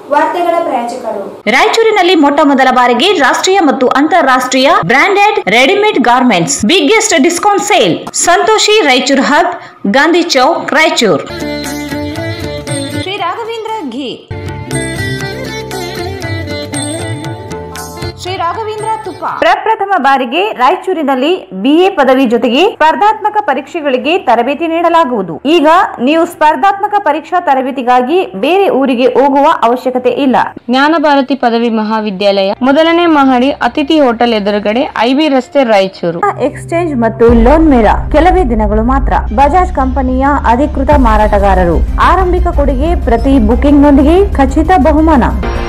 ವಾರ್ತೆಗಳ ಪ್ರಾಯೋಜಕರು ರಾಯಚೂರಿನಲ್ಲಿ ಮೊಟ್ಟ ಮೊದಲ ಬಾರಿಗೆ ರಾಷ್ಟ್ರೀಯ ಮತ್ತು ಅಂತಾರಾಷ್ಟ್ರೀಯ branded readymade garments biggest discount sale Santoshi Raichur hub Gandhi Chowk Raichur Shri Raghavendra ghee Shri Raghavendra ತುಪ್ಪ ಪ್ರಪ್ರಥಮ ಬಾರಿಗೆ ರಾಯಚೂರಿನಲ್ಲಿ ಬಿಎ ಪದವಿ ಜೊತೆಗೆ ಸ್ಪರ್ಧಾತ್ಮಕ ಪರೀಕ್ಷೆಗಳಿಗೆ ತರಬೇತಿ ನೀಡಲಾಗುವುದು ಈಗ ನೀವು ಸ್ಪರ್ಧಾತ್ಮಕ ಪರೀಕ್ಷಾ ತರಬೇತಿಗಾಗಿ ಬೇರೆ ಊರಿಗೆ ಹೋಗುವ ಅವಶ್ಯಕತೆ ಇಲ್ಲ ಜ್ಞಾನ ಭಾರತಿ ಪದವಿ ಮಹಾವಿದ್ಯಾಲಯ ಮೊದಲನೇ ಮಹಡಿ ಅತಿಥಿ ಹೋಟೆಲ್ ಎದುರುಗಡೆ ಐಬಿ ರಸ್ತೆ ರಾಯಚೂರು ಎಕ್ಸ್ಚೇಂಜ್ ಮತ್ತು ಲೋನ್ ಮೇಳ ಕೆಲವೇ ದಿನಗಳು ಮಾತ್ರ ಬಜಾಜ್ ಕಂಪನಿಯ ಅಧಿಕೃತ ಮಾರಾಟಗಾರರು ಆರಂಭಿಕ ಕೊಡುಗೆ ಪ್ರತಿ ಬುಕಿಂಗ್ನೊಂದಿಗೆ ಖಚಿತ ಬಹುಮಾನ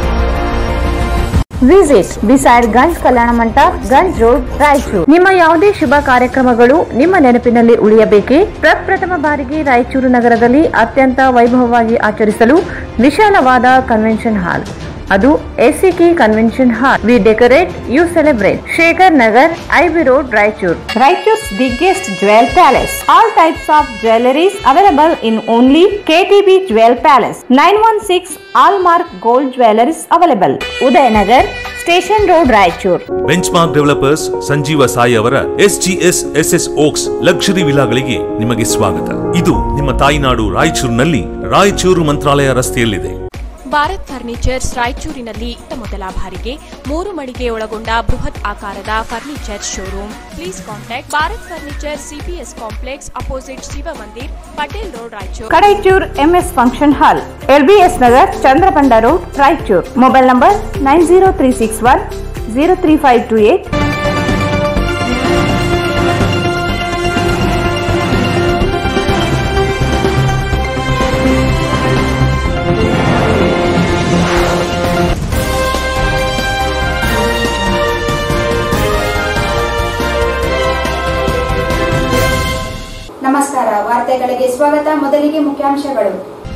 ವಿಸಿಟ್ ಬಿಸೈಡ್ ಗಂಜ್ ಕಲ್ಯಾಣ ಮಂಟಪ ಗಂಜ್ ರೋಡ್ ರಾಯಚೂರು ನಿಮ್ಮ ಯಾವುದೇ ಶುಭ ಕಾರ್ಯಕ್ರಮಗಳು ನಿಮ್ಮ ನೆನಪಿನಲ್ಲಿ ಉಳಿಯಬೇಕೇ ಪ್ರಪ್ರಥಮ ಬಾರಿಗೆ ರಾಯಚೂರು ನಗರದಲ್ಲಿ ಅತ್ಯಂತ ವೈಭವವಾಗಿ ಆಚರಿಸಲು ವಿಶಾಲವಾದ ಕನ್ವೆನ್ಷನ್ ಹಾಲ್ ಅದು ACK convention hall we decorate you celebrate Shekhar Nagar IB road Raichur Raichur's biggest jewel palace all types of jewelleries available in only KTB jewel palace nine one six hallmark gold jewelleries available Udayanagar station road Raichur benchmark developers Sanjeeva Sai ಅವರ SGS SS oaks luxury ವಿಲಾಗಳಿಗೆ ನಿಮಗೆ ಸ್ವಾಗತ ಇದು ನಿಮ್ಮ ತಾಯಿನಾಡು ರಾಯಚೂರಿನಲ್ಲಿ ರಾಯಚೂರು ಮಂತ್ರಾಲಯ ರಸ್ತೆಯಲ್ಲಿದೆ Bharat furnitures ರಾಯಚೂರಿನಲ್ಲಿ ಇತ್ತ ಮೊದಲ ಬಾರಿಗೆ ಮೂರು ಮಳಿಗೆ ಒಳಗೊಂಡ ಬೃಹತ್ ಆಕಾರದ furniture showroom please contact Bharat furniture CPS complex opposite Shiva Mandir Patel road Raichur Kadaichur MS function hall LBS Nagar ಚಂದ್ರಪಂಡ road Raichur mobile number nine zero three six one zero three five two eight ನಮಸ್ಕಾರ ವಾರ್ತೆಗಳಿಗೆ ಸ್ವಾಗತ ಮೊದಲಿಗೆ ಮುಖ್ಯಾಂಶಗಳು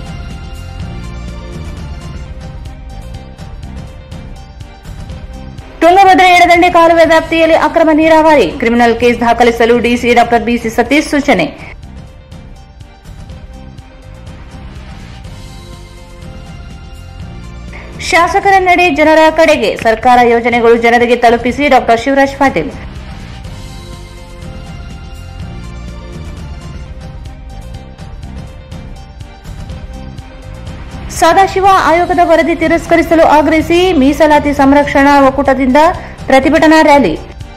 ತುಂಗಭದ್ರಾ ಎಡದಂಡೆ ಕಾಲುವೆ ವ್ಯಾಪ್ತಿಯಲ್ಲಿ ಅಕ್ರಮ ನೀರಾವರಿ ಕ್ರಿಮಿನಲ್ ಕೇಸ್ ದಾಖಲಿಸಲು ಡಿಸಿ ಡಾಕ್ಟರ್ ಬಿಸಿ ಸತೀಶ್ ಸೂಚನೆ ಶಾಸಕರ ನಡೆ ಜನರ ಕಡೆಗೆ ಸರ್ಕಾರ ಯೋಜನೆಗಳು ಜನರಿಗೆ ತಲುಪಿಸಿ ಡಾಕ್ಟರ್ ಶಿವರಾಜ್ ಪಾಟೀಲ್ ಸದಾಶಿವ ಆಯೋಗದ ವರದಿ ತಿರಸ್ಕರಿಸಲು ಆಗ್ರಹಿಸಿ ಮೀಸಲಾತಿ ಸಂರಕ್ಷಣಾ ಒಕ್ಕೂಟದಿಂದ ಪ್ರತಿಭಟನಾ ರ್ಯಾಲಿ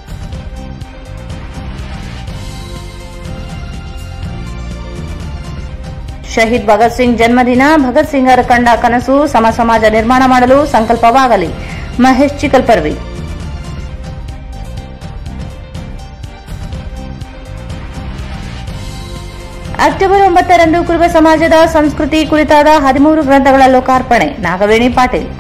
ಶಹೀದ್ ಭಗತ್ ಸಿಂಗ್ ಜನ್ಮದಿನ ಭಗತ್ ಸಿಂಗರ ಕಂಡ ಕನಸು ಸಮ ಸಮಾಜ ನಿರ್ಮಾಣ ಮಾಡಲು ಸಂಕಲ್ಪವಾಗಲಿ ಮಹೇಶ್ ಚಿಕಲ್ಪರ್ವಿ ಅಕ್ಟೋಬರ್ ಒಂಬತ್ತರಂದು ಕುರುಬ ಸಮಾಜದ ಸಂಸ್ಕೃತಿ ಕುರಿತಾದ ಹದಿಮೂರು ಗ್ರಂಥಗಳ ಲೋಕಾರ್ಪಣೆ ನಾಗವೇಣಿ ಪಾಟೀಲ್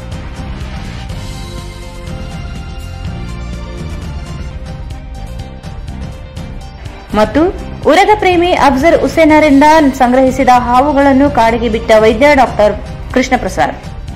ಮತ್ತು ಉರಗ ಪ್ರೇಮಿ ಅಫ್ಜರ್ ಹುಸೇನರಿಂದ ಸಂಗ್ರಹಿಸಿದ ಹಾವುಗಳನ್ನು ಕಾಡಿಗೆ ಬಿಟ್ಟ ವೈದ್ಯ ಡಾಕ್ಟರ್ ಕೃಷ್ಣ ಪ್ರಸಾದ್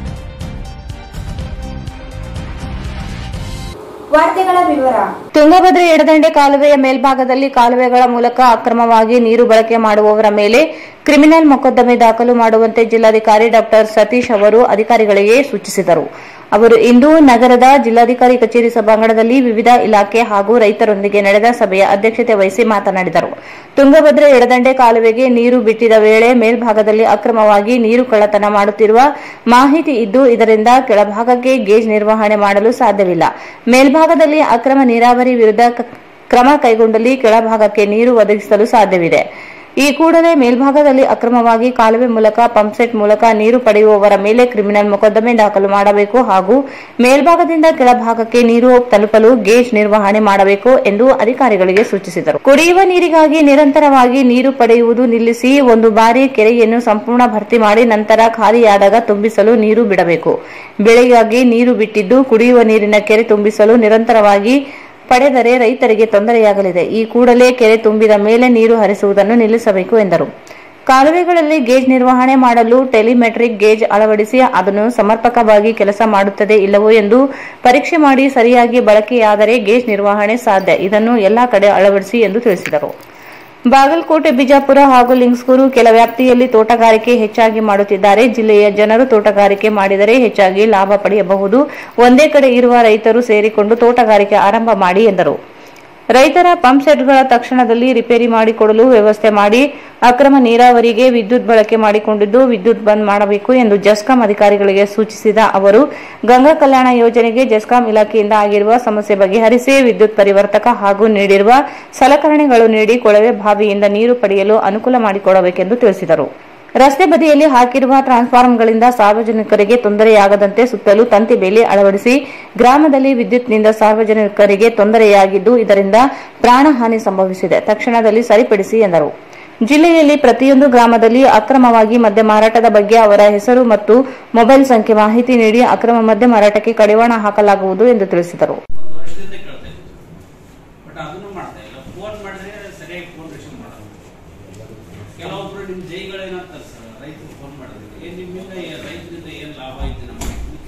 ವಾರ್ತೆಗಳ ವಿವರ ತುಂಗಭದ್ರಾ ಎಡದಂಡೆ ಕಾಲುವೆಯ ಮೇಲ್ಭಾಗದಲ್ಲಿ ಕಾಲುವೆಗಳ ಮೂಲಕ ಅಕ್ರಮವಾಗಿ ನೀರು ಬಳಕೆ ಮಾಡುವವರ ಮೇಲೆ ಕ್ರಿಮಿನಲ್ ಮೊಕದ್ದಮೆ ದಾಖಲು ಮಾಡುವಂತೆ ಜಿಲ್ಲಾಧಿಕಾರಿ ಡಾಕ್ಟರ್ ಸತೀಶ್ ಅವರು ಅಧಿಕಾರಿಗಳಿಗೆ ಸೂಚಿಸಿದರು ಅವರು ಇಂದು ನಗರದ ಜಿಲ್ಲಾಧಿಕಾರಿ ಕಚೇರಿ ಸಭಾಂಗಣದಲ್ಲಿ ವಿವಿಧ ಇಲಾಖೆ ಹಾಗೂ ರೈತರೊಂದಿಗೆ ನಡೆದ ಸಭೆಯ ಅಧ್ಯಕ್ಷತೆ ವಹಿಸಿ ಮಾತನಾಡಿದರು ತುಂಗಭದ್ರಾ ಎಡದಂಡೆ ಕಾಲುವೆಗೆ ನೀರು ಬಿಟ್ಟಿದ ವೇಳೆ ಮೇಲ್ಭಾಗದಲ್ಲಿ ಅಕ್ರಮವಾಗಿ ನೀರು ಕಳ್ಳತನ ಮಾಡುತ್ತಿರುವ ಮಾಹಿತಿ ಇದ್ದು ಇದರಿಂದ ಕೆಳಭಾಗಕ್ಕೆ ಗೇಜ್ ನಿರ್ವಹಣೆ ಮಾಡಲು ಸಾಧ್ಯವಿಲ್ಲ ಮೇಲ್ಭಾಗದಲ್ಲಿ ಅಕ್ರಮ ನೀರಾವರಿ ವಿರುದ್ಧ ಕ- ಕ್ರಮ ಕೈಗೊಂಡಲ್ಲಿ ಕೆಳಭಾಗಕ್ಕೆ ನೀರು ಒದಗಿಸಲು ಸಾಧ್ಯವಿದೆ ಈ ಕೂಡಲೇ ಮೇಲ್ಭಾಗದಲ್ಲಿ ಅಕ್ರಮವಾಗಿ ಕಾಲುವೆ ಮೂಲಕ ಪಂಪ್ಸೆಟ್ ಮೂಲಕ ನೀರು ಪಡೆಯುವವರ ಮೇಲೆ ಕ್ರಿಮಿನಲ್ ಮೊಕದ್ದಮೆ ದಾಖಲು ಮಾಡಬೇಕು ಹಾಗೂ ಮೇಲ್ಭಾಗದಿಂದ ಕೆಳಭಾಗಕ್ಕೆ ನೀರು ತಲುಪಲು ಗೇಜ್ ನಿರ್ವಹಣೆ ಮಾಡಬೇಕು ಎಂದು ಅಧಿಕಾರಿಗಳಿಗೆ ಸೂಚಿಸಿದರು ಕುಡಿಯುವ ನೀರಿಗಾಗಿ ನಿರಂತರವಾಗಿ ನೀರು ಪಡೆಯುವುದು ನಿಲ್ಲಿಸಿ ಒಂದು ಬಾರಿ ಕೆರೆಯನ್ನು ಸಂಪೂರ್ಣ ಭರ್ತಿ ಮಾಡಿ ನಂತರ ಖಾಲಿಯಾದಾಗ ತುಂಬಿಸಲು ನೀರು ಬಿಡಬೇಕು ಬೆಳೆಗಾಗಿ ನೀರು ಬಿಟ್ಟಿದ್ದು ಕುಡಿಯುವ ನೀರಿನ ಕೆರೆ ತುಂಬಿಸಲು ನಿರಂತರವಾಗಿ ಪಡೆದರೆ ರೈತರಿಗೆ ತೊಂದರೆಯಾಗಲಿದೆ ಈ ಕೂಡಲೇ ಕೆರೆ ತುಂಬಿದ ಮೇಲೆ ನೀರು ಹರಿಸುವುದನ್ನು ನಿಲ್ಲಿಸಬೇಕು ಎಂದರು ಕಾಲುವೆಗಳಲ್ಲಿ ಗೇಜ್ ನಿರ್ವಹಣೆ ಮಾಡಲು ಟೆಲಿಮೆಟ್ರಿಕ್ ಗೇಜ್ ಅಳವಡಿಸಿ ಅದನ್ನು ಸಮರ್ಪಕವಾಗಿ ಕೆಲಸ ಮಾಡುತ್ತದೆ ಇಲ್ಲವೋ ಎಂದು ಪರೀಕ್ಷೆ ಮಾಡಿ ಸರಿಯಾಗಿ ಬಳಕೆಯಾದರೆ ಗೇಜ್ ನಿರ್ವಹಣೆ ಸಾಧ್ಯ ಇದನ್ನು ಎಲ್ಲಾ ಕಡೆ ಅಳವಡಿಸಿ ಎಂದು ತಿಳಿಸಿದರು ಬಾಗಲಕೋಟೆ ಬಿಜಾಪುರ ಹಾಗೂ ಲಿಂಗ್ಸ್ಗೂರು ಕೆಲ ವ್ಯಾಪ್ತಿಯಲ್ಲಿ ತೋಟಗಾರಿಕೆ ಹೆಚ್ಚಾಗಿ ಮಾಡುತ್ತಿದ್ದಾರೆ ಜಿಲ್ಲೆಯ ಜನರು ತೋಟಗಾರಿಕೆ ಮಾಡಿದರೆ ಹೆಚ್ಚಾಗಿ ಲಾಭ ಪಡೆಯಬಹುದು ಒಂದೇ ಕಡೆ ಇರುವ ರೈತರು ಸೇರಿಕೊಂಡು ತೋಟಗಾರಿಕೆ ಆರಂಭ ಮಾಡಿ ಎಂದರು ರೈತರ ಪಂಪ್ ಸೆಟ್ಗಳ ತಕ್ಷಣದಲ್ಲಿ ರಿಪೇರಿ ಮಾಡಿಕೊಡಲು ವ್ಯವಸ್ಥೆ ಮಾಡಿ ಅಕ್ರಮ ನೀರಾವರಿಗೆ ವಿದ್ಯುತ್ ಬಳಕೆ ಮಾಡಿಕೊಂಡಿದ್ದು ವಿದ್ಯುತ್ ಬಂದ್ ಮಾಡಬೇಕು ಎಂದು ಜೆಸ್ಕಾಂ ಅಧಿಕಾರಿಗಳಿಗೆ ಸೂಚಿಸಿದ ಅವರು ಗಂಗಾ ಕಲ್ಯಾಣ ಯೋಜನೆಗೆ ಜೆಸ್ಕಾಂ ಇಲಾಖೆಯಿಂದ ಆಗಿರುವ ಸಮಸ್ಯೆ ಬಗೆಹರಿಸಿ ವಿದ್ಯುತ್ ಪರಿವರ್ತಕ ಹಾಗೂ ನೀಡಿರುವ ಸಲಕರಣೆಗಳು ನೀಡಿ ಕೊಳವೆ ಬಾವಿಯಿಂದ ನೀರು ಪಡೆಯಲು ಅನುಕೂಲ ಮಾಡಿಕೊಡಬೇಕೆಂದು ತಿಳಿಸಿದರು ರಸ್ತೆ ಬದಿಯಲ್ಲಿ ಹಾಕಿರುವ ಟ್ರಾನ್ಸ್ಫಾರ್ಮರ್ಗಳಿಂದ ಸಾರ್ವಜನಿಕರಿಗೆ ತೊಂದರೆಯಾಗದಂತೆ ಸುತ್ತಲೂ ತಂತಿ ಬೇಲಿ ಅಳವಡಿಸಿ ಗ್ರಾಮದಲ್ಲಿ ವಿದ್ಯುತ್ನಿಂದ ಸಾರ್ವಜನಿಕರಿಗೆ ತೊಂದರೆಯಾಗಿದ್ದು ಇದರಿಂದ ಪ್ರಾಣಹಾನಿ ಸಂಭವಿಸಿದೆ ತಕ್ಷಣದಲ್ಲಿ ಸರಿಪಡಿಸಿ ಎಂದರು ಜಿಲ್ಲೆಯಲ್ಲಿ ಪ್ರತಿಯೊಂದು ಗ್ರಾಮದಲ್ಲಿ ಅಕ್ರಮವಾಗಿ ಮದ್ಯ ಮಾರಾಟದ ಬಗ್ಗೆ ಅವರ ಹೆಸರು ಮತ್ತು ಮೊಬೈಲ್ ಸಂಖ್ಯೆ ಮಾಹಿತಿ ನೀಡಿ ಅಕ್ರಮ ಮದ್ಯ ಮಾರಾಟಕ್ಕೆ ಕಡಿವಾಣ ಹಾಕಲಾಗುವುದು ಎಂದು ತಿಳಿಸಿದರು ಒಂದು ವರ್ಷದಿಂದ ಕೇಳ್ತಾ ಇದ್ದೆ ಬಟ್ ಅದನ್ನು ಮಾಡ್ತಾ ಇಲ್ಲ ಫೋನ್ ಮಾಡಿದ್ರೆ ಸರಿಯಾಗಿ ಫೋನ್ ರಿಸೀವ್ ಮಾಡೋದು ಕೆಲವೊಬ್ರು ನಿಮ್ಮ ಜೈಗಳೇನಂತಾರೆ ಸರ್ ರೈತರು ಫೋನ್ ಮಾಡಿದ್ರೆ ಏನ್ ನಿಮ್ಮಿಂದ ಏ- ರೈತರಿಂದ ಏನ್ ಲಾಭ ಐತೆ ನಮಗೆ ಅಂತ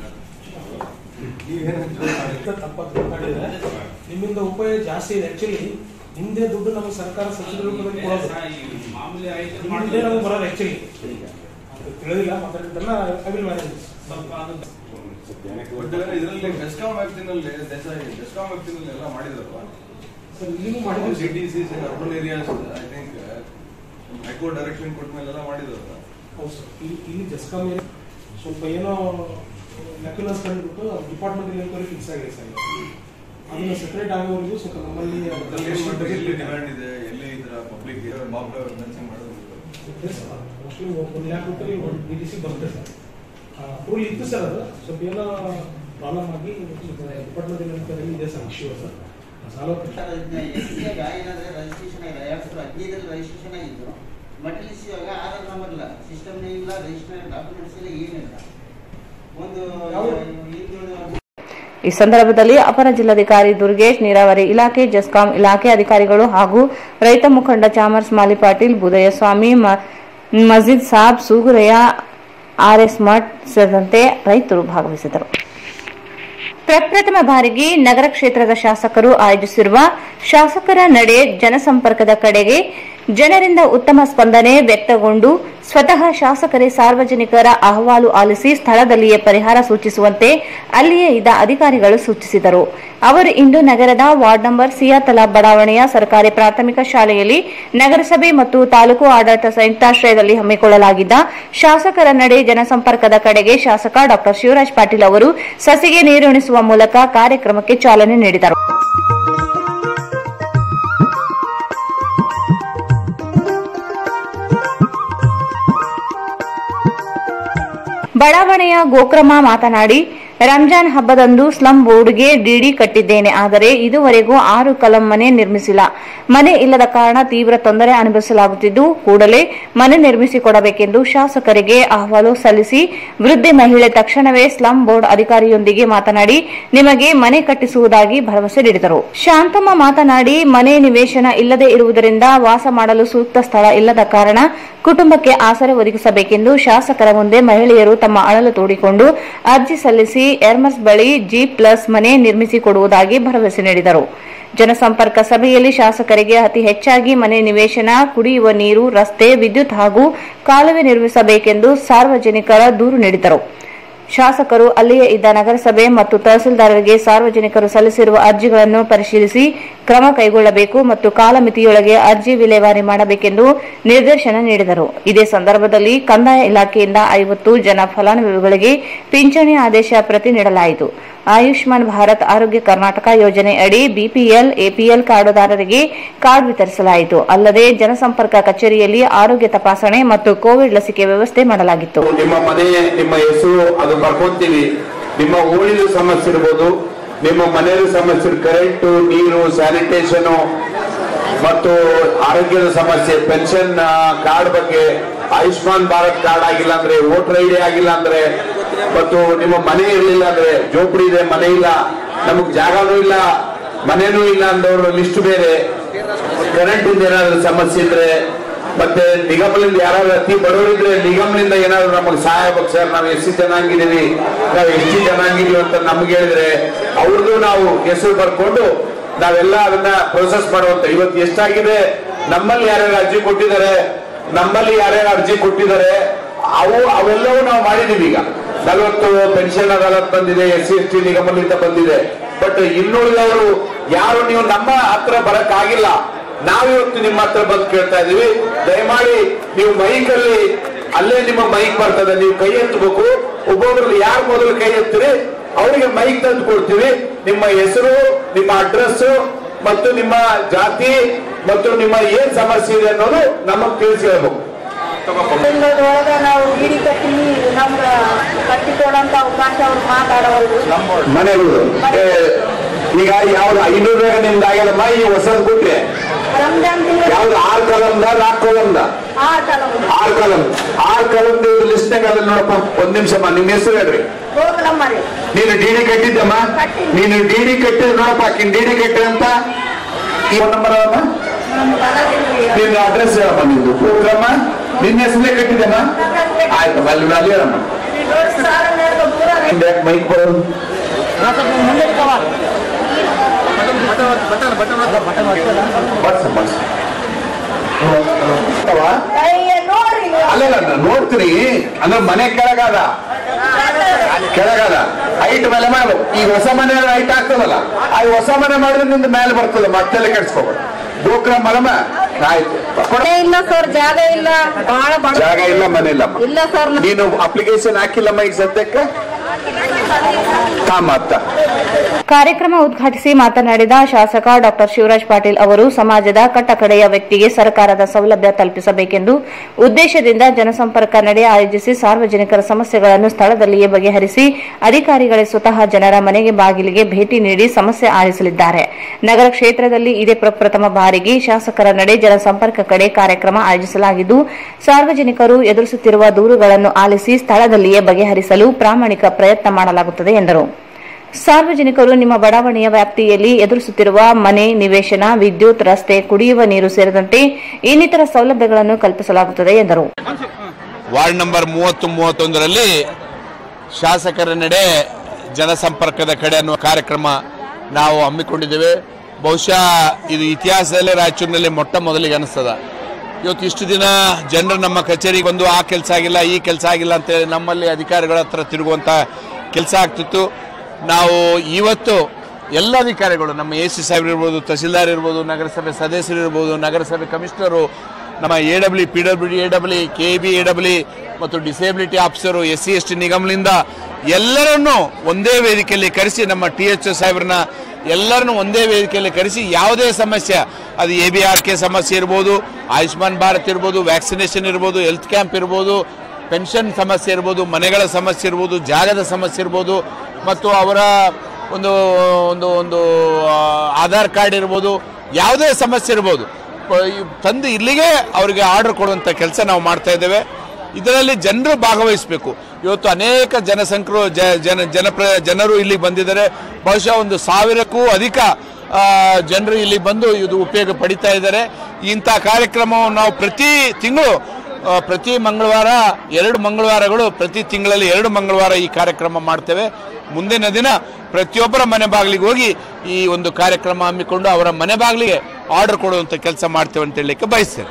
ಕೇಳ್ತಾರೆ. ರೈತ ತಪ್ಪತ್ತು ಮಾತಾಡಿದ್ರೆ ನಿಮ್ಮಿಂದ ಉಪಯೋಗ ಜಾಸ್ತಿ ಇದೆ ಆಕ್ಚುಲಿ ನಿಮ್ದೇ ದುಡ್ಡು ನಮಗೆ ಸರ್ಕಾರ ಸಬ್ಸಿಡಿ ರೂಪದಲ್ಲಿ ಕೊಡೋದು ಸರ್, ಈ ಮಾಮೂಲಿ ಆಯ್ತು ನಿಮ್ದೇ ನಮಗೆ ಬರೋದು ಆಕ್ಚುಲಿ ತಿಳಿದಿಲ್ಲ ಮಾತಾಡಿದ್ದನ್ನ ಐ ವಿಲ್ ಮ್ಯಾನೇಜ್ ಸ್ವಲ್ಪ ಅದು ಬಟ್ ಇದರಲ್ಲಿ ಡೆಸ್ಕಾಂ ವ್ಯಾಪ್ತಿನಲ್ಲಿ ದೇಸಾಯಿ ಡೆಸ್ಕಾಂ ವ್ಯಾಪ್ತಿನಲ್ಲಿ ಎಲ್ಲ ಮಾಡಿದ್ರಲ್ವಾ ಸರ್ ಇಲ್ಲಿನೂ ಮಾಡಿದ್ವಿ cities urban areas I think high court direction ಕೊಟ್ಟ ಮೇಲೆ ಎಲ್ಲ ಮಾಡಿದ್ರಲ್ಲ ಹೌದು ಸರ್ ಇಲ್ಲಿ ಇಲ್ಲಿ ಜಸ್ಕಾಮ್ ಏರಿಯಾ ಸ್ವಲ್ಪ ಏನೋ ಲೆಕ್ಕಲಸ್ ಕಂಡುಬಿಟ್ಟು ಡಿಪಾರ್ಟ್ಮೆಂಟ್ ಎನ್ಕ್ವೈರಿ ಫಿಕ್ಸ್ ಆಗಿದೆ ಸರ್ ಅದನ್ನ ಸೆಪರೇಟ್ ಆಗೋವರೆಗೂ ಸ್ವಲ್ಪ ನಮ್ಮಲ್ಲಿ ಅದ್ರಲ್ಲಿ ಏನ್ ಮಾಡ್ಬೇಕು ಎಲ್ಲಿ ಡಿಮ್ಯಾಂಡ್ ಇದೆ ಎಲ್ಲಿ ಈ ತರ ಪಬ್ಲಿಕ್ ಬಾಬ್ ಫೆನ್ಸಿಂಗ್ ಮಾಡೋದು ಮೋಸ್ಟ್ಲಿ ಒಂದು ಲ್ಯಾಕ್ ರೂಪಾಯಿ ಒಂದು ಡಿ ಟಿ ಸಿ ಬರುತ್ತೆ ಸರ್ ಅಪ್ರೂವಲ್ ಇತ್ತು ಸರ್ ಅದು ಸ್ವಲ್ಪ ಏನೋ ಪ್ರಾಬ್ಲಮ್ ಆಗಿ ಡಿಪಾರ್ಟ್ಮೆಂಟ್ ಎನ್ಕ್ವೈರಿ ಇದೆ ಸರ್ ಇಶ್ಯೂ ಸರ್ ಸಾಲ್ವ್ ಏನಾದ್ರೆ ರಿಜಿಸ್ಟ್ರೇಷನ್ ಆಗಿಲ್ಲ ಎರಡ್ ಸಾವಿರದ ಹದಿನೈದರಲ್ಲಿ ರಿಜಿಸ್ಟ್ರೇಷನ್ ಆಗಿದ್ದು ಮಟಲಿಸ್ ಇವಾಗ ಆಧಾರ್ ನಂಬರ್ ಇಲ್ಲ ಸಿಸ್ಟಮ್ ಇಲ್ಲ ರಿಜಿಸ್ಟರ್ ಡಾಕ್ಯುಮೆಂಟ್ಸ್ ಇಲ್ಲ ಏನಿಲ್ಲ ಒಂದು ಯಾವ- ಹಿಂದುಳಿದ ಈ ಸಂದರ್ಭದಲ್ಲಿ ಅಪರ ಜಿಲ್ಲಾಧಿಕಾರಿ ದುರ್ಗೇಶ್ ನೀರಾವರಿ ಇಲಾಖೆ ಜೆಸ್ಕಾಂ ಇಲಾಖೆ ಅಧಿಕಾರಿಗಳು ಹಾಗೂ ರೈತ ಮುಖಂಡ ಚಾಮರ್ಸ್ ಮಾಲಿ ಪಾಟೀಲ್ ಬುದಯ ಸ್ವಾಮಿ ಮ- ಮಜೀದ್ ಸಾಬ್ ಸೂಗುರಯ್ಯ ಆರ್ಎಸ್ ಮಠ್ ಸೇರಿದಂತೆ ರೈತರು ಭಾಗವಹಿಸಿದರು ಪ್ರಪ್ರಥಮ ಬಾರಿಗೆ ನಗರ ಕ್ಷೇತ್ರದ ಶಾಸಕರು ಆಯೋಜಿಸಿರುವ ಶಾಸಕರ ನಡೆ ಜನಸಂಪರ್ಕದ ಕಡೆಗೆ ಜನರಿಂದ ಉತ್ತಮ ಸ್ಪಂದನೆ ವ್ಯಕ್ತಗೊಂಡು ಸ್ವತಃ ಶಾಸಕರೇ ಸಾರ್ವಜನಿಕರ ಅಹವಾಲು ಆಲಿಸಿ ಸ್ಥಳದಲ್ಲಿಯೇ ಪರಿಹಾರ ಸೂಚಿಸುವಂತೆ ಅಲ್ಲಿಯೇ ಇದ್ದ ಅಧಿಕಾರಿಗಳು ಸೂಚಿಸಿದರು ಅವರು ಇಂದು ನಗರದ ವಾರ್ಡ್ ನಂಬರ್ ಸಿಯಾತಲಾ ಬಡಾವಣೆಯ ಸರ್ಕಾರಿ ಪ್ರಾಥಮಿಕ ಶಾಲೆಯಲ್ಲಿ ನಗರಸಭೆ ಮತ್ತು ತಾಲೂಕು ಆಡಳಿತ ಸಂಯುಕ್ತಾಶ್ರಯದಲ್ಲಿ ಹಮ್ಮಿಕೊಳ್ಳಲಾಗಿದ್ದ ಶಾಸಕರ ನಡೆ ಜನಸಂಪರ್ಕದ ಕಡೆಗೆ ಶಾಸಕ ಡಾ ಶಿವರಾಜ್ ಪಾಟೀಲ್ ಅವರು ಸಸಿಗೆ ನೀರುಣಿಸುವ ಮೂಲಕ ಕಾರ್ಯಕ್ರಮಕ್ಕೆ ಚಾಲನೆ ನೀಡಿದರು ಬಡಾವಣೆಯ ಗೋಕ್ರಮ ಮಾತನಾಡಿ ರಂಜಾನ್ ಹಬ್ಬದಂದು ಸ್ಲಂ ಬೋರ್ಡ್ಗೆ ಡಿಡಿ ಕಟ್ಟಿದ್ದೇನೆ ಆದರೆ ಇದುವರೆಗೂ ಆರು ಕಲಂ ಮನೆ ನಿರ್ಮಿಸಿಲ್ಲ ಮನೆ ಇಲ್ಲದ ಕಾರಣ ತೀವ್ರ ತೊಂದರೆ ಅನುಭವಿಸಲಾಗುತ್ತಿದ್ದು ಕೂಡಲೇ ಮನೆ ನಿರ್ಮಿಸಿಕೊಡಬೇಕೆಂದು ಶಾಸಕರಿಗೆ ಅಹವಾಲು ಸಲ್ಲಿಸಿ ವೃದ್ಧೆ ಮಹಿಳೆ ತಕ್ಷಣವೇ ಸ್ಲಂ ಬೋರ್ಡ್ ಅಧಿಕಾರಿಯೊಂದಿಗೆ ಮಾತನಾಡಿ ನಿಮಗೆ ಮನೆ ಕಟ್ಟಿಸುವುದಾಗಿ ಭರವಸೆ ನೀಡಿದರು ಶಾಂತಮ್ಮ ಮಾತನಾಡಿ ಮನೆ ನಿವೇಶನ ಇಲ್ಲದೆ ಇರುವುದರಿಂದ ವಾಸ ಮಾಡಲು ಸೂಕ್ತ ಸ್ಥಳ ಇಲ್ಲದ ಕಾರಣ ಕುಟುಂಬಕ್ಕೆ ಆಸರೆ ಒದಗಿಸಬೇಕೆಂದು ಶಾಸಕರ ಮುಂದೆ ಮಹಿಳೆಯರು ತಮ್ಮ ಅಳಲು ತೋಡಿಕೊಂಡು ಅರ್ಜಿ ಸಲ್ಲಿಸಿ ಎರ್ಮಸ್ ಬಳಿ ಜಿ ಪ್ಲಸ್ ಮನೆ ನಿರ್ಮಿಸಿಕೊಡುವುದಾಗಿ ಭರವಸೆ ನೀಡಿದರು ಜನಸಂಪರ್ಕ ಸಭೆಯಲ್ಲಿ ಶಾಸಕರಿಗೆ ಅತಿ ಹೆಚ್ಚಾಗಿ ಮನೆ ನಿವೇಶನ ಕುಡಿಯುವ ನೀರು ರಸ್ತೆ ವಿದ್ಯುತ್ ಹಾಗೂ ಕಾಲುವೆ ನಿರ್ಮಿಸಬೇಕೆಂದು ಸಾರ್ವಜನಿಕರ ದೂರು ನೀಡಿದರು ಶಾಸಕರು ಅಲ್ಲಿಯೇ ಇದ್ದ ನಗರಸಭೆ ಮತ್ತು ತಹಸೀಲ್ದಾರರಿಗೆ ಸಾರ್ವಜನಿಕರು ಸಲ್ಲಿಸಿರುವ ಅರ್ಜಿಗಳನ್ನು ಪರಿಶೀಲಿಸಿ ಕ್ರಮ ಕೈಗೊಳ್ಳಬೇಕು ಮತ್ತು ಕಾಲಮಿತಿಯೊಳಗೆ ಅರ್ಜಿ ವಿಲೇವಾರಿ ಮಾಡಬೇಕೆಂದು ನಿರ್ದೇಶನ ನೀಡಿದರು ಇದೇ ಸಂದರ್ಭದಲ್ಲಿ ಕಂದಾಯ ಇಲಾಖೆಯಿಂದ ಐವತ್ತು ಜನ ಫಲಾನುಭವಿಗಳಿಗೆ ಪಿಂಚಣಿ ಆದೇಶ ಪ್ರತಿ ನೀಡಲಾಯಿತು ಆಯುಷ್ಮಾನ್ ಭಾರತ್ ಆರೋಗ್ಯ ಕರ್ನಾಟಕ ಯೋಜನೆ ಅಡಿ ಬಿಪಿಎಲ್ ಎಪಿಎಲ್ ಕಾರ್ಡುದಾರರಿಗೆ ಕಾರ್ಡ್ ವಿತರಿಸಲಾಯಿತು ಅಲ್ಲದೆ ಜನಸಂಪರ್ಕ ಕಚೇರಿಯಲ್ಲಿ ಆರೋಗ್ಯ ತಪಾಸಣೆ ಮತ್ತು ಕೋವಿಡ್ ಲಸಿಕೆ ವ್ಯವಸ್ಥೆ ಮಾಡಲಾಗಿತ್ತು ನಿಮ್ಮ ಮನೆ ನಿಮ್ಮ ಹೆಸರು ಅದು ಬರ್ಕೊಂತೀವಿ ನಿಮ್ಮ ಊರಿನ ಸಮಸ್ಯೆ ಇರ್ಬೋದು ನಿಮ್ಮ ಮನೆಯಲ್ಲಿ ಸಮಸ್ಯೆ ಕರೆಂಟು ನೀರು ಸ್ಯಾನಿಟೇಷನ್ ಮತ್ತು ಆರೋಗ್ಯದ ಸಮಸ್ಯೆ ಪೆನ್ಷನ್ ಕಾರ್ಡ್ ಬಗ್ಗೆ ಆಯುಷ್ಮಾನ್ ಭಾರತ್ ಕಾರ್ಡ್ ಆಗಿಲ್ಲ ಅಂದ್ರೆ ವೋಟರ್ ಐಡಿ ಆಗಿಲ್ಲ ಅಂದ್ರೆ ಮತ್ತು ನಿಮ್ಮ ಮನೆ ಇರಲಿಲ್ಲ ಅಂದ್ರೆ ಜೋಪಡಿ ಇದೆ ಮನೆ ಇಲ್ಲ ನಮಗ್ ಜಾಗನೂ ಇಲ್ಲ ಮನೆನೂ ಇಲ್ಲ ಅಂದವರು ಲಿಸ್ಟ್ ಬೇರೆ ಕರೆಂಟ್ ಇಂದ ಏನಾದ್ರು ಸಮಸ್ಯೆ ಇದ್ರೆ ಮತ್ತೆ ನಿಗಮದಿಂದ ಯಾರಾದ್ರೂ ಅತಿ ಬಡವರಿದ್ರೆ ನಿಗಮದಿಂದ ಏನಾದ್ರು ನಮಗೆ ಸಹಾಯ ಬೇಕು ಸರ್ ನಾವು ಎಷ್ಟು ಚೆನ್ನಾಗಿದ್ದೀವಿ ನಾವು ಎಷ್ಟು ಚೆನ್ನಾಗಿದೀವಿ ಅಂತ ನಮ್ಗೆ ಹೇಳಿದ್ರೆ ಅವ್ರದ್ದು ನಾವು ಹೆಸರು ಬರ್ಕೊಂಡು ನಾವೆಲ್ಲ ಅದನ್ನ ಪ್ರೊಸೆಸ್ ಮಾಡುವಂತ ಇವತ್ತು ಎಷ್ಟಾಗಿದೆ ನಮ್ಮಲ್ಲಿ ಯಾರ್ಯಾರು ಅರ್ಜಿ ಕೊಟ್ಟಿದ್ದಾರೆ ನಮ್ಮಲ್ಲಿ ಯಾರ್ಯಾರು ಅರ್ಜಿ ಕೊಟ್ಟಿದ್ದಾರೆ ಅವು ಅವೆಲ್ಲವೂ ನಾವು ಮಾಡಿದೀವಿ ಈಗ ನಲವತ್ತು ಪೆನ್ಷನ್ ಅದಾಲತ್ ಬಂದಿದೆ ಎಸ್ ಸಿ ಎಸ್ ಟಿ ನಿಗಮದಿಂದ ಬಂದಿದೆ ಬಟ್ ಇನ್ನುಳಿದವರು ಯಾರು ನೀವು ನಮ್ಮ ಹತ್ರ ಬರಕ್ಕಾಗಿಲ್ಲ ನಾವಿವತ್ತು ನಿಮ್ಮ ಹತ್ರ ಬಂದು ಕೇಳ್ತಾ ಇದೀವಿ ದಯಮಾಡಿ ನೀವು ಮೈಕಲ್ಲಿ ಅಲ್ಲೇ ನಿಮ್ಮ ಮೈಕ್ ಬರ್ತದೆ ನೀವು ಕೈ ಎತ್ತಬೇಕು ಒಬ್ಬೊಬ್ರಲ್ಲಿ ಯಾರು ಮೊದಲು ಕೈ ಎತ್ತೀರಿ ಅವರಿಗೆ ಮೈಕ್ ತಂದು ಕೊಡ್ತೀವಿ ನಿಮ್ಮ ಹೆಸರು ನಿಮ್ಮ ಅಡ್ರೆಸ್ ಮತ್ತು ನಿಮ್ಮ ಜಾತಿ ಮತ್ತು ನಿಮ್ಮ ಏನ್ ಸಮಸ್ಯೆ ಇದೆ ಅನ್ನೋದು ನಮಗ್ ತಿಳಿಸಿ ಹೇಳ್ಬೇಕು ಒಳಗ ನಾವು ಗಿಡಿ ಕಟ್ಟಿ ನಮ್ಗ ಕಟ್ಟಿ ಕೊಡಂತ ಅವಕಾಶ ಅವ್ರು ಮಾತಾಡೋರು ಮನೆಗಳು ಏ, ಈಗ ಯಾವ್ದು ಐನೂರು ಬೇಗ ನಿಮ್ದು ಆಗ್ಯದಮ್ಮ ಈ ಹೊಸದ್ ಕೊಟ್ರೆ ರಂಜಾನ್ ತಿಂಗಳು ಯಾವ್ದು ಆರ್ ಕಲಂದ ನಾಲ್ಕು ಕಲಂದ ಆ ಕಾಲ ಆರ್ ಕಲಂ ಆರ್ ಕಲಂ ಲಿಸ್ಟ್ನಾಗ ಅದ ನೋಡಪ್ಪ ಒಂದ್ ನಿಮಿಷಮ್ಮ ನಿಮ್ಮ ಹೆಸರು ಹೇಳ್ರಿ ಹೋಗ್ಲಮ್ಮ ರೀ ನೀನು ಡಿಡಿ ಕಟ್ಟಿದ್ದಮ್ಮ ನೀನು ಡಿಡಿ ಕಟ್ಟಿದ್ ನೋಡಪ್ಪ ಆಕಿನ್ ಡಿಡಿ ಕಟ್ಟಿ ಅಂತ ಈ ಫೋನ್ ನಂಬರ್ ಅವಮ್ಮ ನಿನ್ನ ಅಡ್ರೆಸ್ ಹೇಳಮ್ಮ ನಿಂದು ಪ್ರೋಗ್ರಾಮ ನಿನ್ನ ಹೆಸರೇ ಕಟ್ಟಿದ್ದಮ್ಮ ಆಯ್ತಮ್ಮ ಅಲ್ಲಿ ಅಲ್ಲಿ ಹೇಳಮ್ಮ ಹಿಂದೆ ಯಾಕ್ ಮೈಕ್ ಬರೋದು ಬಡ್ಸ ಬಡ್ಸ ನೋಡ್ರಿ ಅಲ್ಲಲ್ಲ ನಾನ್ ನೋಡ್ತೀನಿ ಅಂದ್ರೆ ಮನೆ ಕೆಳಗಾದ ಕೆಳಗಾದ ಹೈಟ್ ಮೇಲೆ ಮಾಡ್ಬೇಕು ಈಗ ಹೊಸ ಮನೆ ಹೈಟ್ ಆಗ್ತದಲ್ಲ ಆ ಹೊಸ ಮನೆ ಮಾಡಿದ್ರೆ ನಿಂದ ಮೇಲೆ ಬರ್ತದೆ ಮತ್ತೆ ಕೆಡ್ಸ್ಕೋಬೇಡ ಡೋಕ್ರ ಮಲಮ ಆಯ್ತು ಕೊಡು. ಇಲ್ಲ ಸರ್ ಜಾಗ ಇಲ್ಲ ಬಹಳ ಬಡ ಜಾಗ ಇಲ್ಲ ಮನೆ ಇಲ್ಲ ಇಲ್ಲ ಸರ್ ನೀನು ಅಪ್ಲಿಕೇಶನ್ ಹಾಕಿಲ್ಲಮ್ಮ ಈಗ ಸದ್ಯಕ್ಕೆ ಕಾಮ ಅತ್ತ ಕಾರ್ಯಕ್ರಮ ಉದ್ಘಾಟಿಸಿ ಮಾತನಾಡಿದ ಶಾಸಕ ಡಾಕ್ಟರ್ ಶಿವರಾಜ್ ಪಾಟೀಲ್ ಅವರು ಸಮಾಜದ ಕಟ್ಟಕಡೆಯ ವ್ಯಕ್ತಿಗೆ ಸರ್ಕಾರದ ಸೌಲಭ್ಯ ತಲುಪಿಸಬೇಕೆಂದು ಉದ್ದೇಶದಿಂದ ಜನಸಂಪರ್ಕ ನಡೆ ಆಯೋಜಿಸಿ ಸಾರ್ವಜನಿಕರ ಸಮಸ್ಯೆಗಳನ್ನು ಸ್ಥಳದಲ್ಲಿಯೇ ಬಗೆಹರಿಸಿ ಅಧಿಕಾರಿಗಳೇ ಸ್ವತಃ ಜನರ ಮನೆಗೆ ಬಾಗಿಲಿಗೆ ಭೇಟಿ ನೀಡಿ ಸಮಸ್ಯೆ ಆಲಿಸಲಿದ್ದಾರೆ ನಗರ ಕ್ಷೇತ್ರದಲ್ಲಿ ಇದೇ ಪ್ರಪ್ರಥಮ ಬಾರಿಗೆ ಶಾಸಕರ ನಡೆ ಜನಸಂಪರ್ಕ ಕಡೆ ಕಾರ್ಯಕ್ರಮ ಆಯೋಜಿಸಲಾಗಿದ್ದು ಸಾರ್ವಜನಿಕರು ಎದುರಿಸುತ್ತಿರುವ ದೂರುಗಳನ್ನು ಆಲಿಸಿ ಸ್ಥಳದಲ್ಲಿಯೇ ಬಗೆಹರಿಸಲು ಪ್ರಾಮಾಣಿಕ ಪ್ರಯತ್ನ ಮಾಡಲಾಗುತ್ತದೆ ಎಂದರು ಸಾರ್ವಜನಿಕರು ನಿಮ್ಮ ಬಡಾವಣೆಯ ವ್ಯಾಪ್ತಿಯಲ್ಲಿ ಎದುರಿಸುತ್ತಿರುವ ಮನೆ ನಿವೇಶನ ವಿದ್ಯುತ್ ರಸ್ತೆ ಕುಡಿಯುವ ನೀರು ಸೇರಿದಂತೆ ಇನ್ನಿತರ ಸೌಲಭ್ಯಗಳನ್ನು ಕಲ್ಪಿಸಲಾಗುತ್ತದೆ ಎಂದರು ವಾರ್ಡ್ ನಂಬರ್ ಮೂವತ್ತು ಮೂವತ್ತೊಂದರಲ್ಲಿ ಶಾಸಕರ ನಡೆ ಜನಸಂಪರ್ಕದ ಕಡೆ ಅನ್ನುವ ಕಾರ್ಯಕ್ರಮ ನಾವು ಹಮ್ಮಿಕೊಂಡಿದ್ದೇವೆ ಬಹುಶಃ ಇದು ಇತಿಹಾಸದಲ್ಲೇ ರಾಯಚೂರಿನಲ್ಲಿ ಮೊಟ್ಟ ಮೊದಲಿಗೆ ಅನಿಸ್ತದ ಇವತ್ತು ಇಷ್ಟು ದಿನ ಜನರು ನಮ್ಮ ಕಚೇರಿಗೆ ಬಂದು ಆ ಕೆಲಸ ಆಗಿಲ್ಲ ಈ ಕೆಲಸ ಆಗಿಲ್ಲ ಅಂತೇಳಿ ನಮ್ಮಲ್ಲಿ ಅಧಿಕಾರಿಗಳ ಹತ್ರ ತಿರುಗುವಂಥ ಕೆಲಸ ಆಗ್ತಿತ್ತು ನಾವು ಇವತ್ತು ಎಲ್ಲ ಅಧಿಕಾರಿಗಳು ನಮ್ಮ ಎ ಸಿ ಸಾಹೇಬ್ರು ಇರ್ಬೋದು ತಹಸೀಲ್ದಾರ್ ಇರ್ಬೋದು ನಗರಸಭೆ ಸದಸ್ಯರು ಇರ್ಬೋದು ನಗರಸಭೆ ಕಮಿಷನರು ನಮ್ಮ A W P W D A W K B A W ಮತ್ತು disability officer S C S T ನಿಗಮದಿಂದ ಎಲ್ಲರನ್ನೂ ಒಂದೇ ವೇದಿಕೆಯಲ್ಲಿ ಕರೆಸಿ ನಮ್ಮ ಟಿ ಎಚ್ ಸಾಹೇಬ್ರನ್ನ ಎಲ್ಲರನ್ನೂ ಒಂದೇ ವೇದಿಕೆಯಲ್ಲಿ ಕರೆಸಿ ಯಾವುದೇ ಸಮಸ್ಯೆ ಅದು ಎ ಬಿ ಆರ್ ಕೆ ಸಮಸ್ಯೆ ಇರ್ಬೋದು ಆಯುಷ್ಮಾನ್ ಭಾರತ್ ಇರ್ಬೋದು ವ್ಯಾಕ್ಸಿನೇಷನ್ ಇರ್ಬೋದು ಹೆಲ್ತ್ ಕ್ಯಾಂಪ್ ಇರ್ಬೋದು ಪೆನ್ಷನ್ ಸಮಸ್ಯೆ ಇರ್ಬೋದು ಮನೆಗಳ ಸಮಸ್ಯೆ ಇರ್ಬೋದು ಜಾಗದ ಸಮಸ್ಯೆ ಇರ್ಬೋದು ಮತ್ತು ಅವರ ಒಂದು ಒಂದು ಒಂದು ಆ, ಆಧಾರ್ ಕಾರ್ಡ್ ಇರ್ಬೋದು ಯಾವುದೇ ಸಮಸ್ಯೆ ಇರ್ಬೋದು ಪ- ಈ ತಂದು ಇಲ್ಲಿಗೆ ಅವರಿಗೆ ಆರ್ಡರ್ ಕೊಡುವಂಥ ಕೆಲಸ ನಾವು ಮಾಡ್ತಾ ಇದ್ದೇವೆ ಇದರಲ್ಲಿ ಜನರು ಭಾಗವಹಿಸಬೇಕು ಇವತ್ತು ಅನೇಕ ಜನಸಂಖ್ಯರು ಜ ಜನ ಜನಪ್ರ ಜನರು ಇಲ್ಲಿ ಬಂದಿದ್ದಾರೆ ಬಹುಶಃ ಒಂದು ಸಾವಿರಕ್ಕೂ ಅಧಿಕ ಆ, ಜನರು ಇಲ್ಲಿ ಬಂದು ಇದು ಉಪಯೋಗ ಪಡಿತಾ ಇದ್ದಾರೆ ಇಂಥ ಕಾರ್ಯಕ್ರಮವನ್ನು ನಾವು ಪ್ರತಿ ತಿಂಗಳು ಆ, ಪ್ರತಿ ಮಂಗಳವಾರ ಎರಡು ಮಂಗಳವಾರಗಳು ಪ್ರತಿ ತಿಂಗಳಲ್ಲಿ ಎರಡು ಮಂಗಳವಾರ ಈ ಕಾರ್ಯಕ್ರಮ ಮಾಡ್ತೇವೆ ಮುಂದಿನ ದಿನ ಪ್ರತಿಯೊಬ್ಬರ ಮನೆ ಬಾಗಿಲಿಗೆ ಹೋಗಿ ಈ ಒಂದು ಕಾರ್ಯಕ್ರಮ ಹಮ್ಮಿಕೊಂಡು ಅವರ ಮನೆ ಬಾಗಿಲಿಗೆ ಆರ್ಡರ್ ಕೊಡುವಂಥ ಕೆಲಸ ಮಾಡ್ತೇವೆ ಅಂತ ಹೇಳಲಿಕ್ಕೆ ಬಯಸ್ತೇನೆ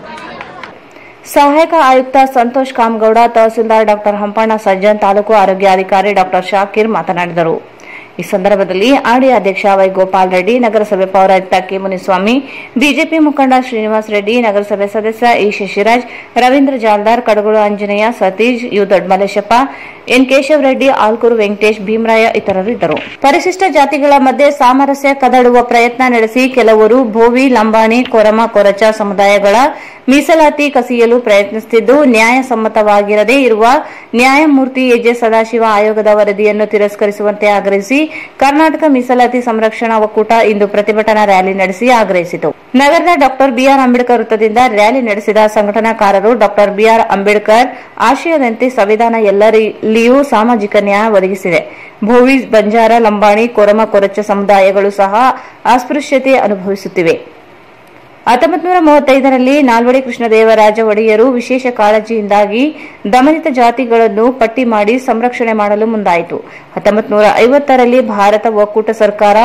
ಸಹಾಯಕ ಆಯುಕ್ತ ಸಂತೋಷ್ ಕಾಮಗೌಡ ತಹಸೀಲ್ದಾರ್ ಡಾಕ್ಟರ್ ಹಂಪಣ್ಣ ಸಜ್ಜನ್ ತಾಲೂಕು ಆರೋಗ್ಯಾಧಿಕಾರಿ ಡಾಕ್ಟರ್ ಶಾಕೀರ್ ಮಾತನಾಡಿದರು ಈ ಸಂದರ್ಭದಲ್ಲಿ ಆಡಿ ಅಧ್ಯಕ್ಷ ವೈ ಗೋಪಾಲ್ ರೆಡ್ಡಿ ನಗರಸಭೆ ಪೌರಾಯುಕ್ತ ಕೆ ಮುನಿಸ್ವಾಮಿ ಬಿಜೆಪಿ ಮುಖಂಡ ಶ್ರೀನಿವಾಸ್ ರೆಡ್ಡಿ ನಗರಸಭೆ ಸದಸ್ಯ E Shashiraj Ravindra Jaldar Kadagulu Anjaneya Satish U Doddamaleshappa N Keshav Reddy Alkur Venkatesh Bhimaraya ಇತರರು ಇದ್ದರು ಪರಿಶಿಷ್ಟ ಜಾತಿಗಳ ಮಧ್ಯೆ ಸಾಮರಸ್ಯ ಕದಡುವ ಪ್ರಯತ್ನ ನಡೆಸಿ ಕೆಲವರು ಭೋವಿ ಲಂಬಾಣಿ ಕೊರಮ ಕೊರಚ ಸಮುದಾಯಗಳ ಮೀಸಲಾತಿ ಕಸಿಯಲು ಪ್ರಯತ್ನಿಸುತ್ತಿದ್ದು ನ್ಯಾಯಸಮ್ಮತವಾಗಿರದೇ ಇರುವ ನ್ಯಾಯಮೂರ್ತಿ ಎಜೆ ಸದಾಶಿವ ಆಯೋಗದ ವರದಿಯನ್ನು ತಿರಸ್ಕರಿಸುವಂತೆ ಆಗ್ರಹಿಸಿ ಕರ್ನಾಟಕ ಮೀಸಲಾತಿ ಸಂರಕ್ಷಣಾ ಒಕ್ಕೂಟ ಇಂದು ಪ್ರತಿಭಟನಾ ರ್ಯಾಲಿ ನಡೆಸಿ ಆಗ್ರಹಿಸಿತು ನಗರದ ಡಾಕ್ಟರ್ ಬಿಆರ್ ಅಂಬೇಡ್ಕರ್ ವೃತ್ತದಿಂದ ರ್ಯಾಲಿ ನಡೆಸಿದ ಸಂಘಟನಾಕಾರರು ಡಾಕ್ಟರ್ ಬಿಆರ್ ಅಂಬೇಡ್ಕರ್ ಆಶಯದಂತೆ ಸಂವಿಧಾನ ಎಲ್ಲರಲ್ಲಿಯೂ ಸಾಮಾಜಿಕ ನ್ಯಾಯ ಒದಗಿಸಿದೆ ಭೋವಿ ಬಂಜಾರ ಲಂಬಾಣಿ ಕೊರಮ ಕೊರಚ ಸಮುದಾಯಗಳು ಸಹ ಅಸ್ಪೃಶ್ಯತೆ ಅನುಭವಿಸುತ್ತಿವೆ ಹತ್ತೊಂಬತ್ತು ನೂರ ಮೂವತ್ತೈದರಲ್ಲಿ ನಾಲ್ವಡಿ ಕೃಷ್ಣದೇವರಾಜ ಒಡೆಯರು ವಿಶೇಷ ಕಾಳಜಿಯಿಂದಾಗಿ ದಮನಿತ ಜಾತಿಗಳನ್ನು ಪಟ್ಟಿ ಮಾಡಿ ಸಂರಕ್ಷಣೆ ಮಾಡಲು ಮುಂದಾಯಿತು ಹತ್ತೊಂಬತ್ತು ನೂರ ಐವತ್ತರಲ್ಲಿ ಭಾರತ ಒಕ್ಕೂಟ ಸರ್ಕಾರ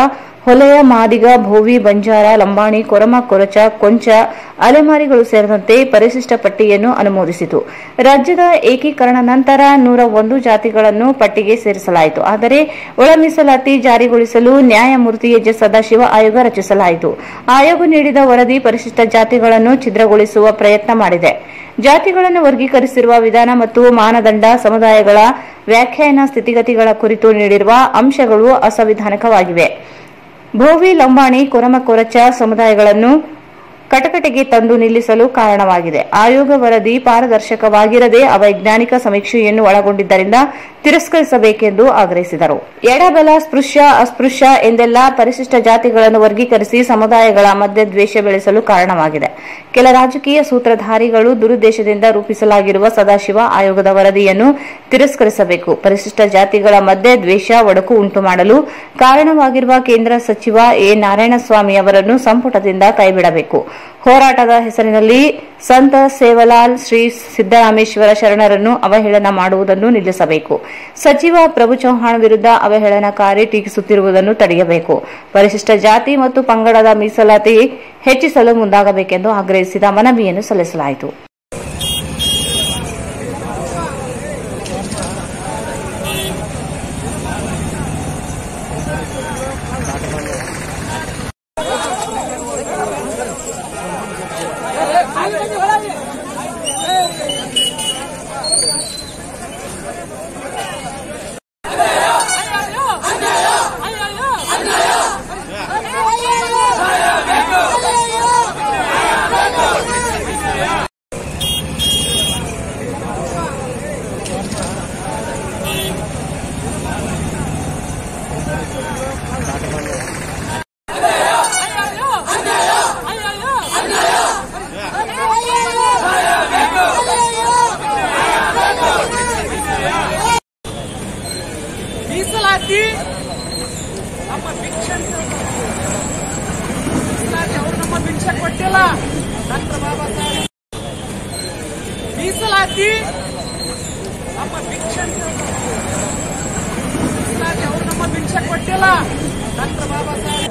ಹೊಲೆಯ ಮಾದಿಗ ಭೋವಿ ಬಂಜಾರ ಲಂಬಾಣಿ ಕೊರಮ ಕೊರಚ ಕೊಂಚ ಅಲೆಮಾರಿಗಳು ಸೇರಿದಂತೆ ಪರಿಶಿಷ್ಟ ಪಟ್ಟಿಯನ್ನು ಅನುಮೋದಿಸಿತು ರಾಜ್ಯದ ಏಕೀಕರಣ ನಂತರ ನೂರ ಒಂದು ಜಾತಿಗಳನ್ನು ಪಟ್ಟಿಗೆ ಸೇರಿಸಲಾಯಿತು ಆದರೆ ಒಳ ಮೀಸಲಾತಿ ಜಾರಿಗೊಳಿಸಲು ನ್ಯಾಯಮೂರ್ತಿ ಎಚ್ ಎಸ್ ಸದಾಶಿವ ಆಯೋಗ ರಚಿಸಲಾಯಿತು ಆಯೋಗ ನೀಡಿದ ವರದಿ ಪರಿಶಿಷ್ಟ ಜಾತಿಗಳನ್ನು ಛಿದ್ರಗೊಳಿಸುವ ಪ್ರಯತ್ನ ಮಾಡಿದೆ ಜಾತಿಗಳನ್ನು ವರ್ಗೀಕರಿಸಿರುವ ವಿಧಾನ ಮತ್ತು ಮಾನದಂಡ ಸಮುದಾಯಗಳ ವ್ಯಾಖ್ಯಾನ ಸ್ಥಿತಿಗತಿಗಳ ಕುರಿತು ನೀಡಿರುವ ಅಂಶಗಳು ಅಸಂವಿಧಾನಿಕವಾಗಿವೆ ಭೋವಿ ಲಂಬಾಣಿ ಕೊರಮ ಕೊರಚ ಸಮುದಾಯಗಳನ್ನು ಕಟಕಟೆಗೆ ತಂದು ನಿಲ್ಲಿಸಲು ಕಾರಣವಾಗಿದೆ ಆಯೋಗ ವರದಿ ಪಾರದರ್ಶಕವಾಗಿರದೆ ಅವೈಜ್ಞಾನಿಕ ಸಮೀಕ್ಷೆಯನ್ನು ಒಳಗೊಂಡಿದ್ದರಿಂದ ತಿರಸ್ಕರಿಸಬೇಕೆಂದು ಆಗ್ರಹಿಸಿದರು ಎಡಬಲ ಸ್ಪೃಶ್ಯ ಅಸ್ಪೃಶ್ಯ ಎಂದೆಲ್ಲ ಪರಿಶಿಷ್ಟ ಜಾತಿಗಳನ್ನು ವರ್ಗೀಕರಿಸಿ ಸಮುದಾಯಗಳ ಮಧ್ಯೆ ದ್ವೇಷ ಬೆಳೆಸಲು ಕಾರಣವಾಗಿದೆ ಕೆಲ ರಾಜಕೀಯ ಸೂತ್ರಧಾರಿಗಳು ದುರುದ್ದೇಶದಿಂದ ರೂಪಿಸಲಾಗಿರುವ ಸದಾಶಿವ ಆಯೋಗದ ವರದಿಯನ್ನು ತಿರಸ್ಕರಿಸಬೇಕು ಪರಿಶಿಷ್ಟ ಜಾತಿಗಳ ಮಧ್ಯೆ ದ್ವೇಷ ಒಡಕು ಉಂಟು ಮಾಡಲು ಕಾರಣವಾಗಿರುವ ಕೇಂದ್ರ ಸಚಿವ ಎ ನಾರಾಯಣಸ್ವಾಮಿ ಅವರನ್ನು ಸಂಪುಟದಿಂದ ಕೈಬಿಡಬೇಕು ಹೋರಾಟದ ಹೆಸರಿನಲ್ಲಿ ಸಂತ ಸೇವಲಾಲ್ ಶ್ರೀ ಸಿದ್ದರಾಮೇಶ್ವರ ಶರಣರನ್ನು ಅವಹೇಳನ ಮಾಡುವುದನ್ನು ನಿಲ್ಲಿಸಬೇಕು ಸಚಿವ ಪ್ರಭು ಚೌಹಾಣ್ ವಿರುದ್ಧ ಅವಹೇಳನಕಾರಿ ಟೀಕಿಸುತ್ತಿರುವುದನ್ನು ತಡೆಯಬೇಕು ಪರಿಶಿಷ್ಟ ಜಾತಿ ಮತ್ತು ಪಂಗಡದ ಮೀಸಲಾತಿ ಹೆಚ್ಚಿಸಲು ಮುಂದಾಗಬೇಕೆಂದು ಆಗ್ರಹಿಸಿದ ಮನವಿಯನ್ನು ಸಲ್ಲಿಸಲಾಯಿತು ಮೀಸಲಾತಿ ನಮ್ಮ ಭಿಕ್ಷೆ ಮೀಸಲಾತಿ ಅವರು ನಮ್ಮ ಭಿಕ್ಷೆ ಕೊಟ್ಟಿಲ್ಲ ಡಾಕ್ಟರ್ ಬಾಬಾ ಸಾಹೇಬ್ ಮೀಸಲಾತಿ ನಮ್ಮ ಭಿಕ್ಷೆ ಮೀಸಲಾತಿ ಅವರು ನಮ್ಮ ಭಿಕ್ಷೆ ಕೊಟ್ಟಿಲ್ಲ ಡಾಕ್ಟರ್ ಬಾಬಾ ಸಾಹೇಬ್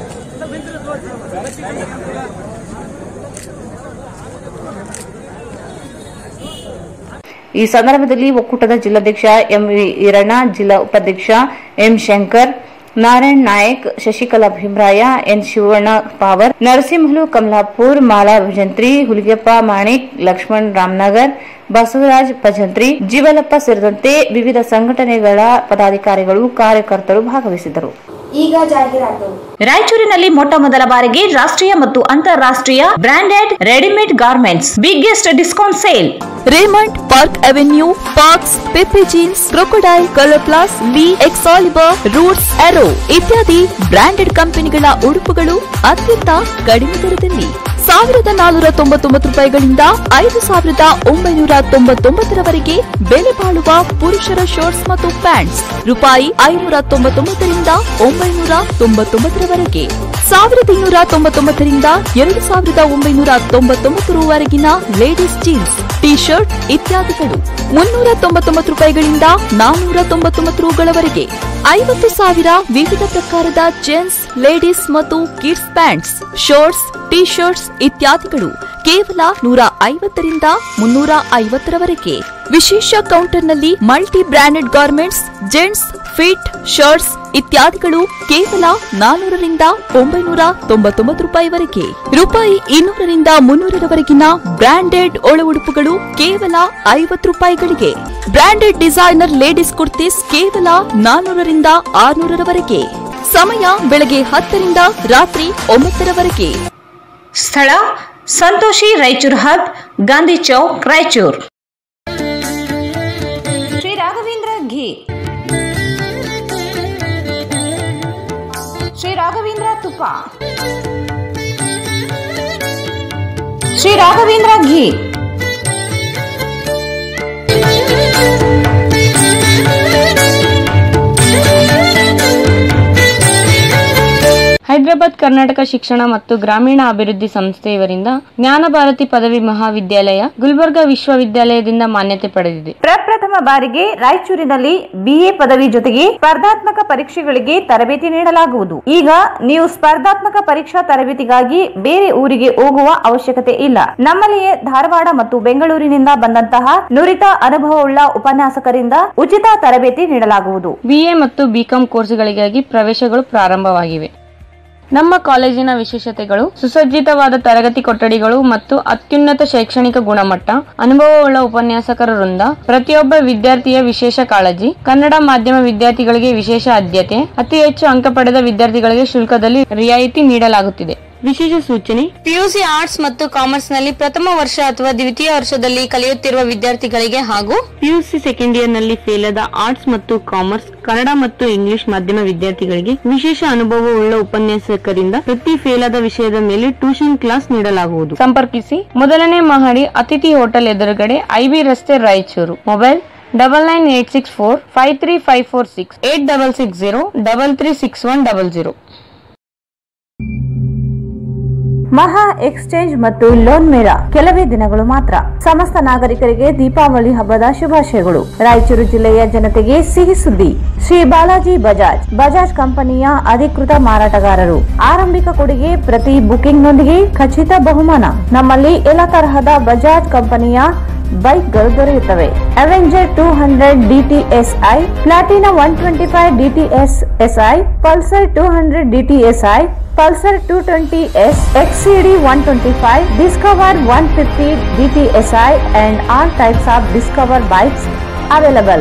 ಈ ಸಂದರ್ಭದಲ್ಲಿ ಒಕ್ಕೂಟದ ಜಿಲ್ಲಾಧ್ಯಕ್ಷ ಎಂ ವಿ ಈರಣ್ಣ ಜಿಲ್ಲಾ ಉಪಾಧ್ಯಕ್ಷ ಎಂ ಶಂಕರ್ ನಾರಾಯಣ್ ನಾಯಕ್ ಶಶಿಕಲಾ ಭೀಮರಾಯ ಎನ್ ಶಿವಣ್ಣ ಪಾವರ್ ನರಸಿಂಹಲು ಕಮಲಾಪುರ್ ಮಾಲಾ ಭಜಂತ್ರಿ ಹುಲಿಗೆಪ್ಪ ಮಾಣಿಕ್ ಲಕ್ಷ್ಮಣ್ ರಾಮನಗರ್ ಬಸವರಾಜ್ ಭಜಂತ್ರಿ ಜೀವಲಪ್ಪ ಸೇರಿದಂತೆ ವಿವಿಧ ಸಂಘಟನೆಗಳ ಪದಾಧಿಕಾರಿಗಳು ಕಾರ್ಯಕರ್ತರು ಭಾಗವಹಿಸಿದ್ದರು ಈಗ ಜಾಹೀರಾತು ರಾಯಚೂರಿನಲ್ಲಿ ಮೊಟ್ಟ ಮೊದಲ ಬಾರಿಗೆ ರಾಷ್ಟ್ರೀಯ ಮತ್ತು ಅಂತಾರಾಷ್ಟ್ರೀಯ branded readymade garments biggest discount sale Raymond Park Avenue Parx Pepe Jeans Crocodile ColorPlus Lee Excalibur Roots Arrow ಇತ್ಯಾದಿ ಬ್ರಾಂಡೆಡ್ ಕಂಪನಿಗಳ ಉಡುಪುಗಳು ಅತ್ಯಂತ ಕಡಿಮೆ ದರದಲ್ಲಿ ಸಾವಿರದ ನಾನೂರ ತೊಂಬತ್ತೊಂಬತ್ತು ರೂಪಾಯಿಗಳಿಂದ ಐದು ಸಾವಿರದ ಒಂಬೈನೂರ ತೊಂಬತ್ತೊಂಬತ್ತರವರೆಗೆ ಬೆಲೆ ಬಾಳುವ ಪುರುಷರ ಶರ್ಟ್ಸ್ ಮತ್ತು ಪ್ಯಾಂಟ್ಸ್ ರೂಪಾಯಿ ಐನೂರ ತೊಂಬತ್ತೊಂಬತ್ತರಿಂದ ಒಂಬೈನೂರ ತೊಂಬತ್ತೊಂಬತ್ತರವರೆಗೆ ಸಾವಿರದ ಇನ್ನೂರ ತೊಂಬತ್ತೊಂಬತ್ತರಿಂದ ಎರಡು ಸಾವಿರದ ಒಂಬೈನೂರ ತೊಂಬತ್ತೊಂಬತ್ತರವರೆಗಿನ ಲೇಡೀಸ್ ಜೀನ್ಸ್ ಟಿ ಶರ್ಟ್ ಇತ್ಯಾದಿಗಳು ಮುನ್ನೂರ ತೊಂಬತ್ತೊಂಬತ್ತು ರೂಪಾಯಿಗಳಿಂದ ನಾನ್ನೂರ ತೊಂಬತ್ತೊಂಬತ್ತು ರೂಗಳವರೆಗೆ ಐವತ್ತು ಸಾವಿರ ವಿವಿಧ ಪ್ರಕಾರದ ಜೆಂಟ್ಸ್ ಲೇಡೀಸ್ ಮತ್ತು kids pants shirts T shirts ಇತ್ಯಾದಿಗಳು ಕೇವಲ ನೂರ ಐವತ್ತರಿಂದ ಮುನ್ನೂರ ಐವತ್ತರವರೆಗೆ ವಿಶೇಷ ಕೌಂಟರ್ನಲ್ಲಿ multi branded garments gents fit shirts ಇತ್ಯಾದಿಗಳು ಕೇವಲ ನಾನೂರರಿಂದ ಒಂಬೈನೂರ ತೊಂಬತ್ತೊಂಬತ್ತು ರೂಪಾಯಿವರೆಗೆ ರೂಪಾಯಿ ಇನ್ನೂರರಿಂದ ಮುನ್ನೂರರವರೆಗಿನ ಬ್ರಾಂಡೆಡ್ ಒಳ ಉಡುಪುಗಳು ಕೇವಲ ಐವತ್ತು ರೂಪಾಯಿಗಳಿಗೆ ಬ್ರಾಂಡೆಡ್ ಡಿಸೈನರ್ ಲೇಡೀಸ್ ಕುರ್ತೀಸ್ ಕೇವಲ ನಾನೂರರಿಂದ ಆರ್ನೂರರವರೆಗೆ ಸಮಯ ಬೆಳಗ್ಗೆ ಹತ್ತರಿಂದ ರಾತ್ರಿ ಒಂಬತ್ತರವರೆಗೆ ಸ್ಥಳ ಸಂತೋಷಿ ರಾಯಚೂರು ಹಬ್ ಗಾಂಧಿ ಚೌಕ್ ರಾಯಚೂರ್ ಶ್ರೀ ರಾಘವೇಂದ್ರ ಘಿ ಶ್ರೀ ರಾಘವೇಂದ್ರ ತುಪ್ಪ ಶ್ರೀ ರಾಘವೇಂದ್ರ ಘಿ ಹೈದರಾಬಾದ್ ಕರ್ನಾಟಕ ಶಿಕ್ಷಣ ಮತ್ತು ಗ್ರಾಮೀಣ ಅಭಿವೃದ್ಧಿ ಸಂಸ್ಥೆ ಇವರಿಂದ ಜ್ಞಾನ ಭಾರತಿ ಪದವಿ ಮಹಾವಿದ್ಯಾಲಯ ಗುಲ್ಬರ್ಗಾ ವಿಶ್ವವಿದ್ಯಾಲಯದಿಂದ ಮಾನ್ಯತೆ ಪಡೆದಿದೆ ಪ್ರಪ್ರಥಮ ಬಾರಿಗೆ ರಾಯಚೂರಿನಲ್ಲಿ ಬಿಎ ಪದವಿ ಜೊತೆಗೆ ಸ್ಪರ್ಧಾತ್ಮಕ ಪರೀಕ್ಷೆಗಳಿಗೆ ತರಬೇತಿ ನೀಡಲಾಗುವುದು ಈಗ ನೀವು ಸ್ಪರ್ಧಾತ್ಮಕ ಪರೀಕ್ಷಾ ತರಬೇತಿಗಾಗಿ ಬೇರೆ ಊರಿಗೆ ಹೋಗುವ ಅವಶ್ಯಕತೆ ಇಲ್ಲ ನಮ್ಮಲ್ಲಿಯೇ ಧಾರವಾಡ ಮತ್ತು ಬೆಂಗಳೂರಿನಿಂದ ಬಂದಂತಹ ನುರಿತ ಅನುಭವವುಳ್ಳ ಉಪನ್ಯಾಸಕರಿಂದ ಉಚಿತ ತರಬೇತಿ ನೀಡಲಾಗುವುದು ಬಿಎ ಮತ್ತು ಬಿಕಾಂ ಕೋರ್ಸ್ಗಳಿಗಾಗಿ ಪ್ರವೇಶಗಳು ಪ್ರಾರಂಭವಾಗಿವೆ ನಮ್ಮ ಕಾಲೇಜಿನ ವಿಶೇಷತೆಗಳು ಸುಸಜ್ಜಿತವಾದ ತರಗತಿ ಕೊಠಡಿಗಳು ಮತ್ತು ಅತ್ಯುನ್ನತ ಶೈಕ್ಷಣಿಕ ಗುಣಮಟ್ಟ ಅನುಭವವುಳ್ಳ ಉಪನ್ಯಾಸಕರ ವೃಂದ ಪ್ರತಿಯೊಬ್ಬ ವಿದ್ಯಾರ್ಥಿಯ ವಿಶೇಷ ಕಾಳಜಿ ಕನ್ನಡ ಮಾಧ್ಯಮ ವಿದ್ಯಾರ್ಥಿಗಳಿಗೆ ವಿಶೇಷ ಆದ್ಯತೆ ಅತಿ ಹೆಚ್ಚು ಅಂಕ ಪಡೆದ ವಿದ್ಯಾರ್ಥಿಗಳಿಗೆ ಶುಲ್ಕದಲ್ಲಿ ರಿಯಾಯಿತಿ ನೀಡಲಾಗುತ್ತಿದೆ ವಿಶೇಷ ಸೂಚನೆ ಪಿಯುಸಿ ಆರ್ಟ್ಸ್ ಮತ್ತು ಕಾಮರ್ಸ್ ನಲ್ಲಿ ಪ್ರಥಮ ವರ್ಷ ಅಥವಾ ದ್ವಿತೀಯ ವರ್ಷದಲ್ಲಿ ಕಲಿಯುತ್ತಿರುವ ವಿದ್ಯಾರ್ಥಿಗಳಿಗೆ ಹಾಗೂ ಪಿಯುಸಿ ಸೆಕೆಂಡ್ ಇಯರ್ ನಲ್ಲಿ ಫೇಲ್ ಆದ ಆರ್ಟ್ಸ್ ಮತ್ತು ಕಾಮರ್ಸ್ ಕನ್ನಡ ಮತ್ತು ಇಂಗ್ಲಿಷ್ ಮಾಧ್ಯಮ ವಿದ್ಯಾರ್ಥಿಗಳಿಗೆ ವಿಶೇಷ ಅನುಭವವುಳ್ಳ ಉಪನ್ಯಾಸಕರಿಂದ ಪ್ರತಿ ಫೇಲ್ ಆದ ವಿಷಯದ ಮೇಲೆ ಟ್ಯೂಷನ್ ಕ್ಲಾಸ್ ನೀಡಲಾಗುವುದು ಸಂಪರ್ಕಿಸಿ ಮೊದಲನೇ ಮಹಡಿ ಅತಿಥಿ ಹೋಟೆಲ್ ಎದುರುಗಡೆ ಐಬಿ ರಸ್ತೆ Raichur mobile double nine eight six four five three five four six eight double six zero double three six one double zero ಮಹಾ ಎಕ್ಸ್ಚೇಂಜ್ ಮತ್ತು ಲೋನ್ ಮೇಳ ಕೆಲವೇ ದಿನಗಳು ಮಾತ್ರ ಸಮಸ್ತ ನಾಗರಿಕರಿಗೆ ದೀಪಾವಳಿ ಹಬ್ಬದ ಶುಭಾಶಯಗಳು ರಾಯಚೂರು ಜಿಲ್ಲೆಯ ಜನತೆಗೆ ಸಿಹಿ ಸುದ್ದಿ ಶ್ರೀ ಬಾಲಾಜಿ ಬಜಾಜ್ ಬಜಾಜ್ ಕಂಪನಿಯ ಅಧಿಕೃತ ಮಾರಾಟಗಾರರು ಆರಂಭಿಕ ಕೊಡುಗೆ ಪ್ರತಿ ಬುಕಿಂಗ್ನೊಂದಿಗೆ ಖಚಿತ ಬಹುಮಾನ ನಮ್ಮಲ್ಲಿ ಎಲ್ಲ ತರಹದ ಬಜಾಜ್ ಕಂಪನಿಯ ಬೈಕ್ಗಳು ದೊರೆಯುತ್ತವೆ Avenger two hundred DTSi Platina one twenty five DTS SI Pulsar two hundred DTSi Pulsar two twenty S XCD one twenty five Discover one fifty DTSi and all types of Discover bikes available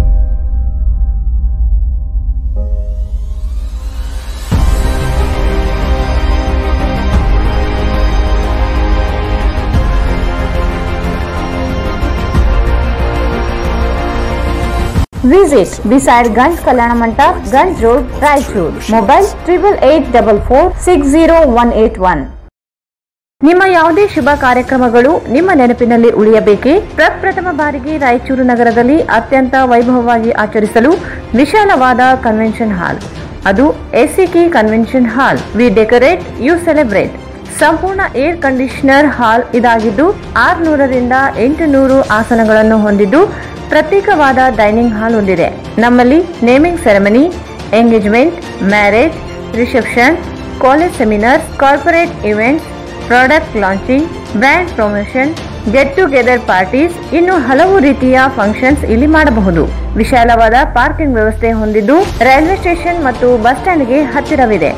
Visit beside Ganj Kalyana Mandap, Ganj Road, Raichur. Mobile triple eight double four six zero one eight one. ನಿಮ್ಮ ಯಾವುದೇ ಶುಭ ಕಾರ್ಯಕ್ರಮಗಳು ನಿಮ್ಮ ನೆನಪಿನಲ್ಲಿ ಉಳಿಯಬೇಕೇ ಪ್ರಪ್ರಥಮ ಬಾರಿಗೆ ರಾಯಚೂರು ನಗರದಲ್ಲಿ ಅತ್ಯಂತ ವೈಭವವಾಗಿ ಆಚರಿಸಲು ವಿಶಾಲವಾದ ಕನ್ವೆನ್ಷನ್ ಹಾಲ್ ಅದು ACK convention hall we decorate you celebrate ಸಂಪೂರ್ಣ ಏರ್ ಕಂಡೀಷನರ್ ಹಾಲ್ ಇದಾಗಿದ್ದು ಆರ್ನೂರರಿಂದ ಎಂಟು ನೂರು ಆಸನಗಳನ್ನು ಹೊಂದಿದ್ದು ಪ್ರತ್ಯೇಕವಾದ ಡೈನಿಂಗ್ ಹಾಲ್ ಹೊಂದಿದೆ ನಮ್ಮಲ್ಲಿ naming ceremony engagement marriage reception college seminars corporate events product launching brand promotion get together parties ಇನ್ನು ಹಲವು ರೀತಿಯ ಫಂಕ್ಷನ್ಸ್ ಇಲ್ಲಿ ಮಾಡಬಹುದು ವಿಶಾಲವಾದ ಪಾರ್ಕಿಂಗ್ ವ್ಯವಸ್ಥೆ ಹೊಂದಿದ್ದು ರೈಲ್ವೆ ಸ್ಟೇಷನ್ ಮತ್ತು ಬಸ್ ಸ್ಟ್ಯಾಂಡ್ಗೆ ಹತ್ತಿರವಿದೆ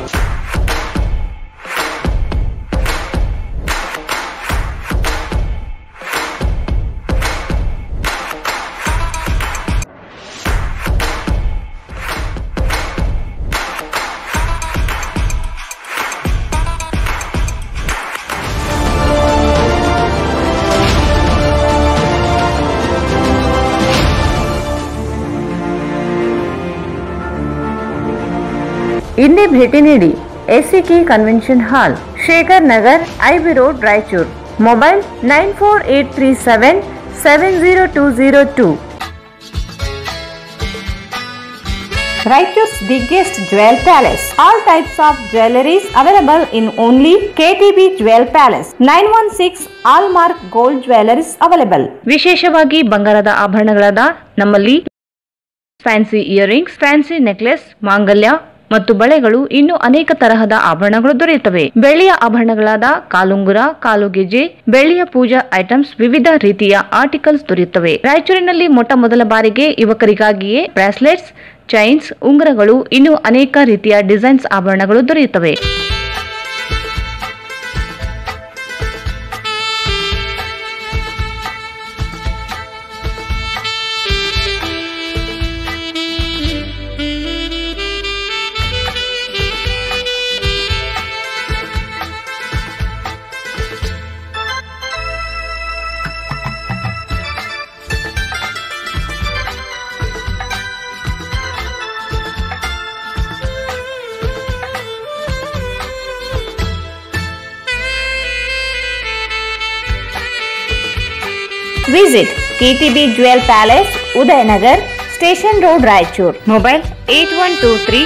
ಇಂದೇ ಭೇಟಿ ನೀಡಿ ACK convention hall Shekhar Nagar IB road Raichur mobile nine four eight three seven seven zero two zero two Raichur's biggest jewel palace. All types of jewelries available in only KTB Jewel Palace. 916 Allmark Gold Jewelries available. ವಿಶೇಷವಾಗಿ ಬಂಗಾರದ ಆಭರಣಗಳಾದ ನಮ್ಮಲ್ಲಿ fancy earrings fancy necklace ಮಾಂಗಲ್ಯ ಮತ್ತು ಬಳೆಗಳು ಇನ್ನು ಅನೇಕ ತರಹದ ಆಭರಣಗಳು ದೊರೆಯುತ್ತವೆ ಬೆಳ್ಳಿಯ ಆಭರಣಗಳಾದ ಕಾಲುಂಗುರ ಕಾಲುಗೆಜೆ ಬೆಳ್ಳಿಯ ಪೂಜಾ ಐಟಮ್ಸ್ ವಿವಿಧ ರೀತಿಯ ಆರ್ಟಿಕಲ್ಸ್ ದೊರೆಯುತ್ತವೆ ರಾಯಚೂರಿನಲ್ಲಿ ಮೊಟ್ಟ ಮೊದಲ ಬಾರಿಗೆ ಯುವಕರಿಗಾಗಿಯೇ ಬ್ರಾಸ್ಲೆಟ್ಸ್ ಚೈನ್ಸ್ ಉಂಗುರಗಳು ಇನ್ನು ಅನೇಕ ರೀತಿಯ ಡಿಸೈನ್ಸ್ ಆಭರಣಗಳು ದೊರೆಯುತ್ತವೆ Visit KTB Jewel Palace, Udayanagar, Station Road, Raichur. Mobile 8123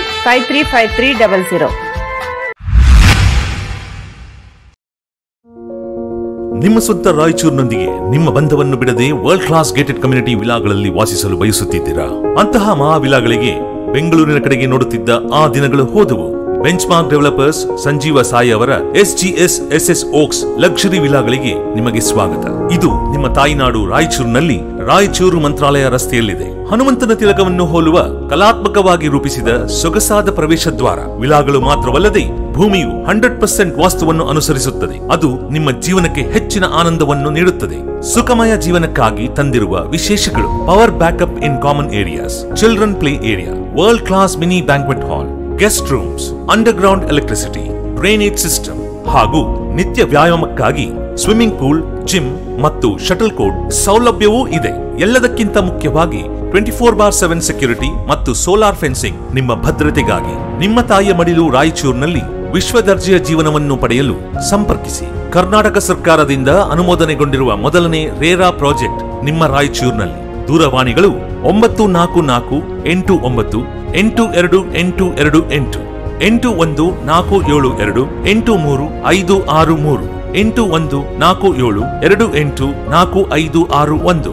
535300. ನಿಮ್ಮ ಸ್ವಂತ ರಾಯಚೂರಿನೊಂದಿಗೆ ನಿಮ್ಮ ಬಂಧವನ್ನು ಬಿಡದೆ ವರ್ಲ್ಡ್ ಕ್ಲಾಸ್ ಗೇಟೆಡ್ ಕಮ್ಯುನಿಟಿ ವಿಲಾಗಳಲ್ಲಿ ವಾಸಿಸಲು ಬಯಸುತ್ತಿದ್ದೀರಾ ಅಂತಹ ಮಹಾ ವಿಲಾಗಳಿಗೆ ಬೆಂಗಳೂರಿನ ಕಡೆಗೆ ನೋಡುತ್ತಿದ್ದ ಆ ದಿನಗಳು ಹೋದವು benchmark developers Sanjeeva Sai ಅವರ S G S S S oaks luxury ವಿಲಾಗಳಿಗೆ ನಿಮಗೆ ಸ್ವಾಗತ ಇದು ನಿಮ್ಮ ತಾಯಿನಾಡು ರಾಯಚೂರಿನಲ್ಲಿ ರಾಯಚೂರು ಮಂತ್ರಾಲಯ ರಸ್ತೆಯಲ್ಲಿದೆ ಹನುಮಂತನ ತಿಲಕವನ್ನು ಹೋಲುವ ಕಲಾತ್ಮಕವಾಗಿ ರೂಪಿಸಿದ ಸೊಗಸಾದ ಪ್ರವೇಶ ದ್ವಾರ ವಿಲಾಗಳು ಮಾತ್ರವಲ್ಲದೆ ಭೂಮಿಯು ಹಂಡ್ರೆಡ್ ಪರ್ಸೆಂಟ್ ವಾಸ್ತುವನ್ನು ಅನುಸರಿಸುತ್ತದೆ ಅದು ನಿಮ್ಮ ಜೀವನಕ್ಕೆ ಹೆಚ್ಚಿನ ಆನಂದವನ್ನು ನೀಡುತ್ತದೆ ಸುಖಮಯ ಜೀವನಕ್ಕಾಗಿ ತಂದಿರುವ ವಿಶೇಷಗಳು power backup in common areas children play area world class mini banquet hall guest rooms underground electricity drainage system ಹಾಗೂ ನಿತ್ಯ ವ್ಯಾಯಾಮಕ್ಕಾಗಿ ಸ್ವಿಮ್ಮಿಂಗ್ ಪೂಲ್ ಜಿಮ್ ಮತ್ತು ಶಟಲ್ ಕೋರ್ಟ್ ಸೌಲಭ್ಯವೂ ಇದೆ ಎಲ್ಲದಕ್ಕಿಂತ ಮುಖ್ಯವಾಗಿ twenty four by seven security ಮತ್ತು ಸೋಲಾರ್ ಫೆನ್ಸಿಂಗ್ ನಿಮ್ಮ ಭದ್ರತೆಗಾಗಿ ನಿಮ್ಮ ತಾಯಿಯ ಮಡಿಲು ರಾಯಚೂರಿನಲ್ಲಿ ವಿಶ್ವ ದರ್ಜೆಯ ಜೀವನವನ್ನು ಪಡೆಯಲು ಸಂಪರ್ಕಿಸಿ ಕರ್ನಾಟಕ ಸರ್ಕಾರದಿಂದ ಅನುಮೋದನೆಗೊಂಡಿರುವ ಮೊದಲನೇ ರೇರಾ ಪ್ರಾಜೆಕ್ಟ್ ನಿಮ್ಮ ರಾಯಚೂರಿನಲ್ಲಿ ದೂರವಾಣಿಗಳು ಒಂಬತ್ತು ನಾಲ್ಕು ನಾಲ್ಕು ಎಂಟು ಒಂಬತ್ತು ಎಂಟು ಎರಡು ಎಂಟು ಎರಡು ಎಂಟು ಎಂಟು ಒಂದು ನಾಲ್ಕು ಏಳು ಎರಡು ಎಂಟು ಮೂರು ಐದು ಆರು ಮೂರು ಎಂಟು ಒಂದು ನಾಲ್ಕು ಏಳು ಎರಡು ಎಂಟು ನಾಲ್ಕು ಐದು ಆರು ಒಂದು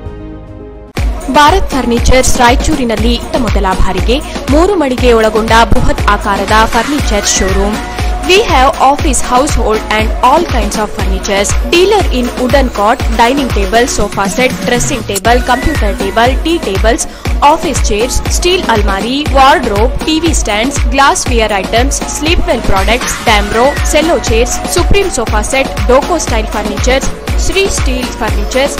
ಭಾರತ್ ಫರ್ನಿಚರ್ಸ್ ರಾಯಚೂರಿನಲ್ಲಿ ಇತ್ತ ಮೊದಲ ಬಾರಿಗೆ ಮೂರು ಮಳಿಗೆ ಒಳಗೊಂಡ ಬೃಹತ್ ಆಕಾರದ furniture showroom we have office household and all kinds of furnitures dealer in wooden cot dining table sofa set dressing table computer table tea tables office chairs steel ಅಲ್ಮಾರಿ wardrobe TV stands glassware items Sleepwell products Damro Cello chairs Supreme sofa set ಡೋಕೋ style furnitures Shri steel furnitures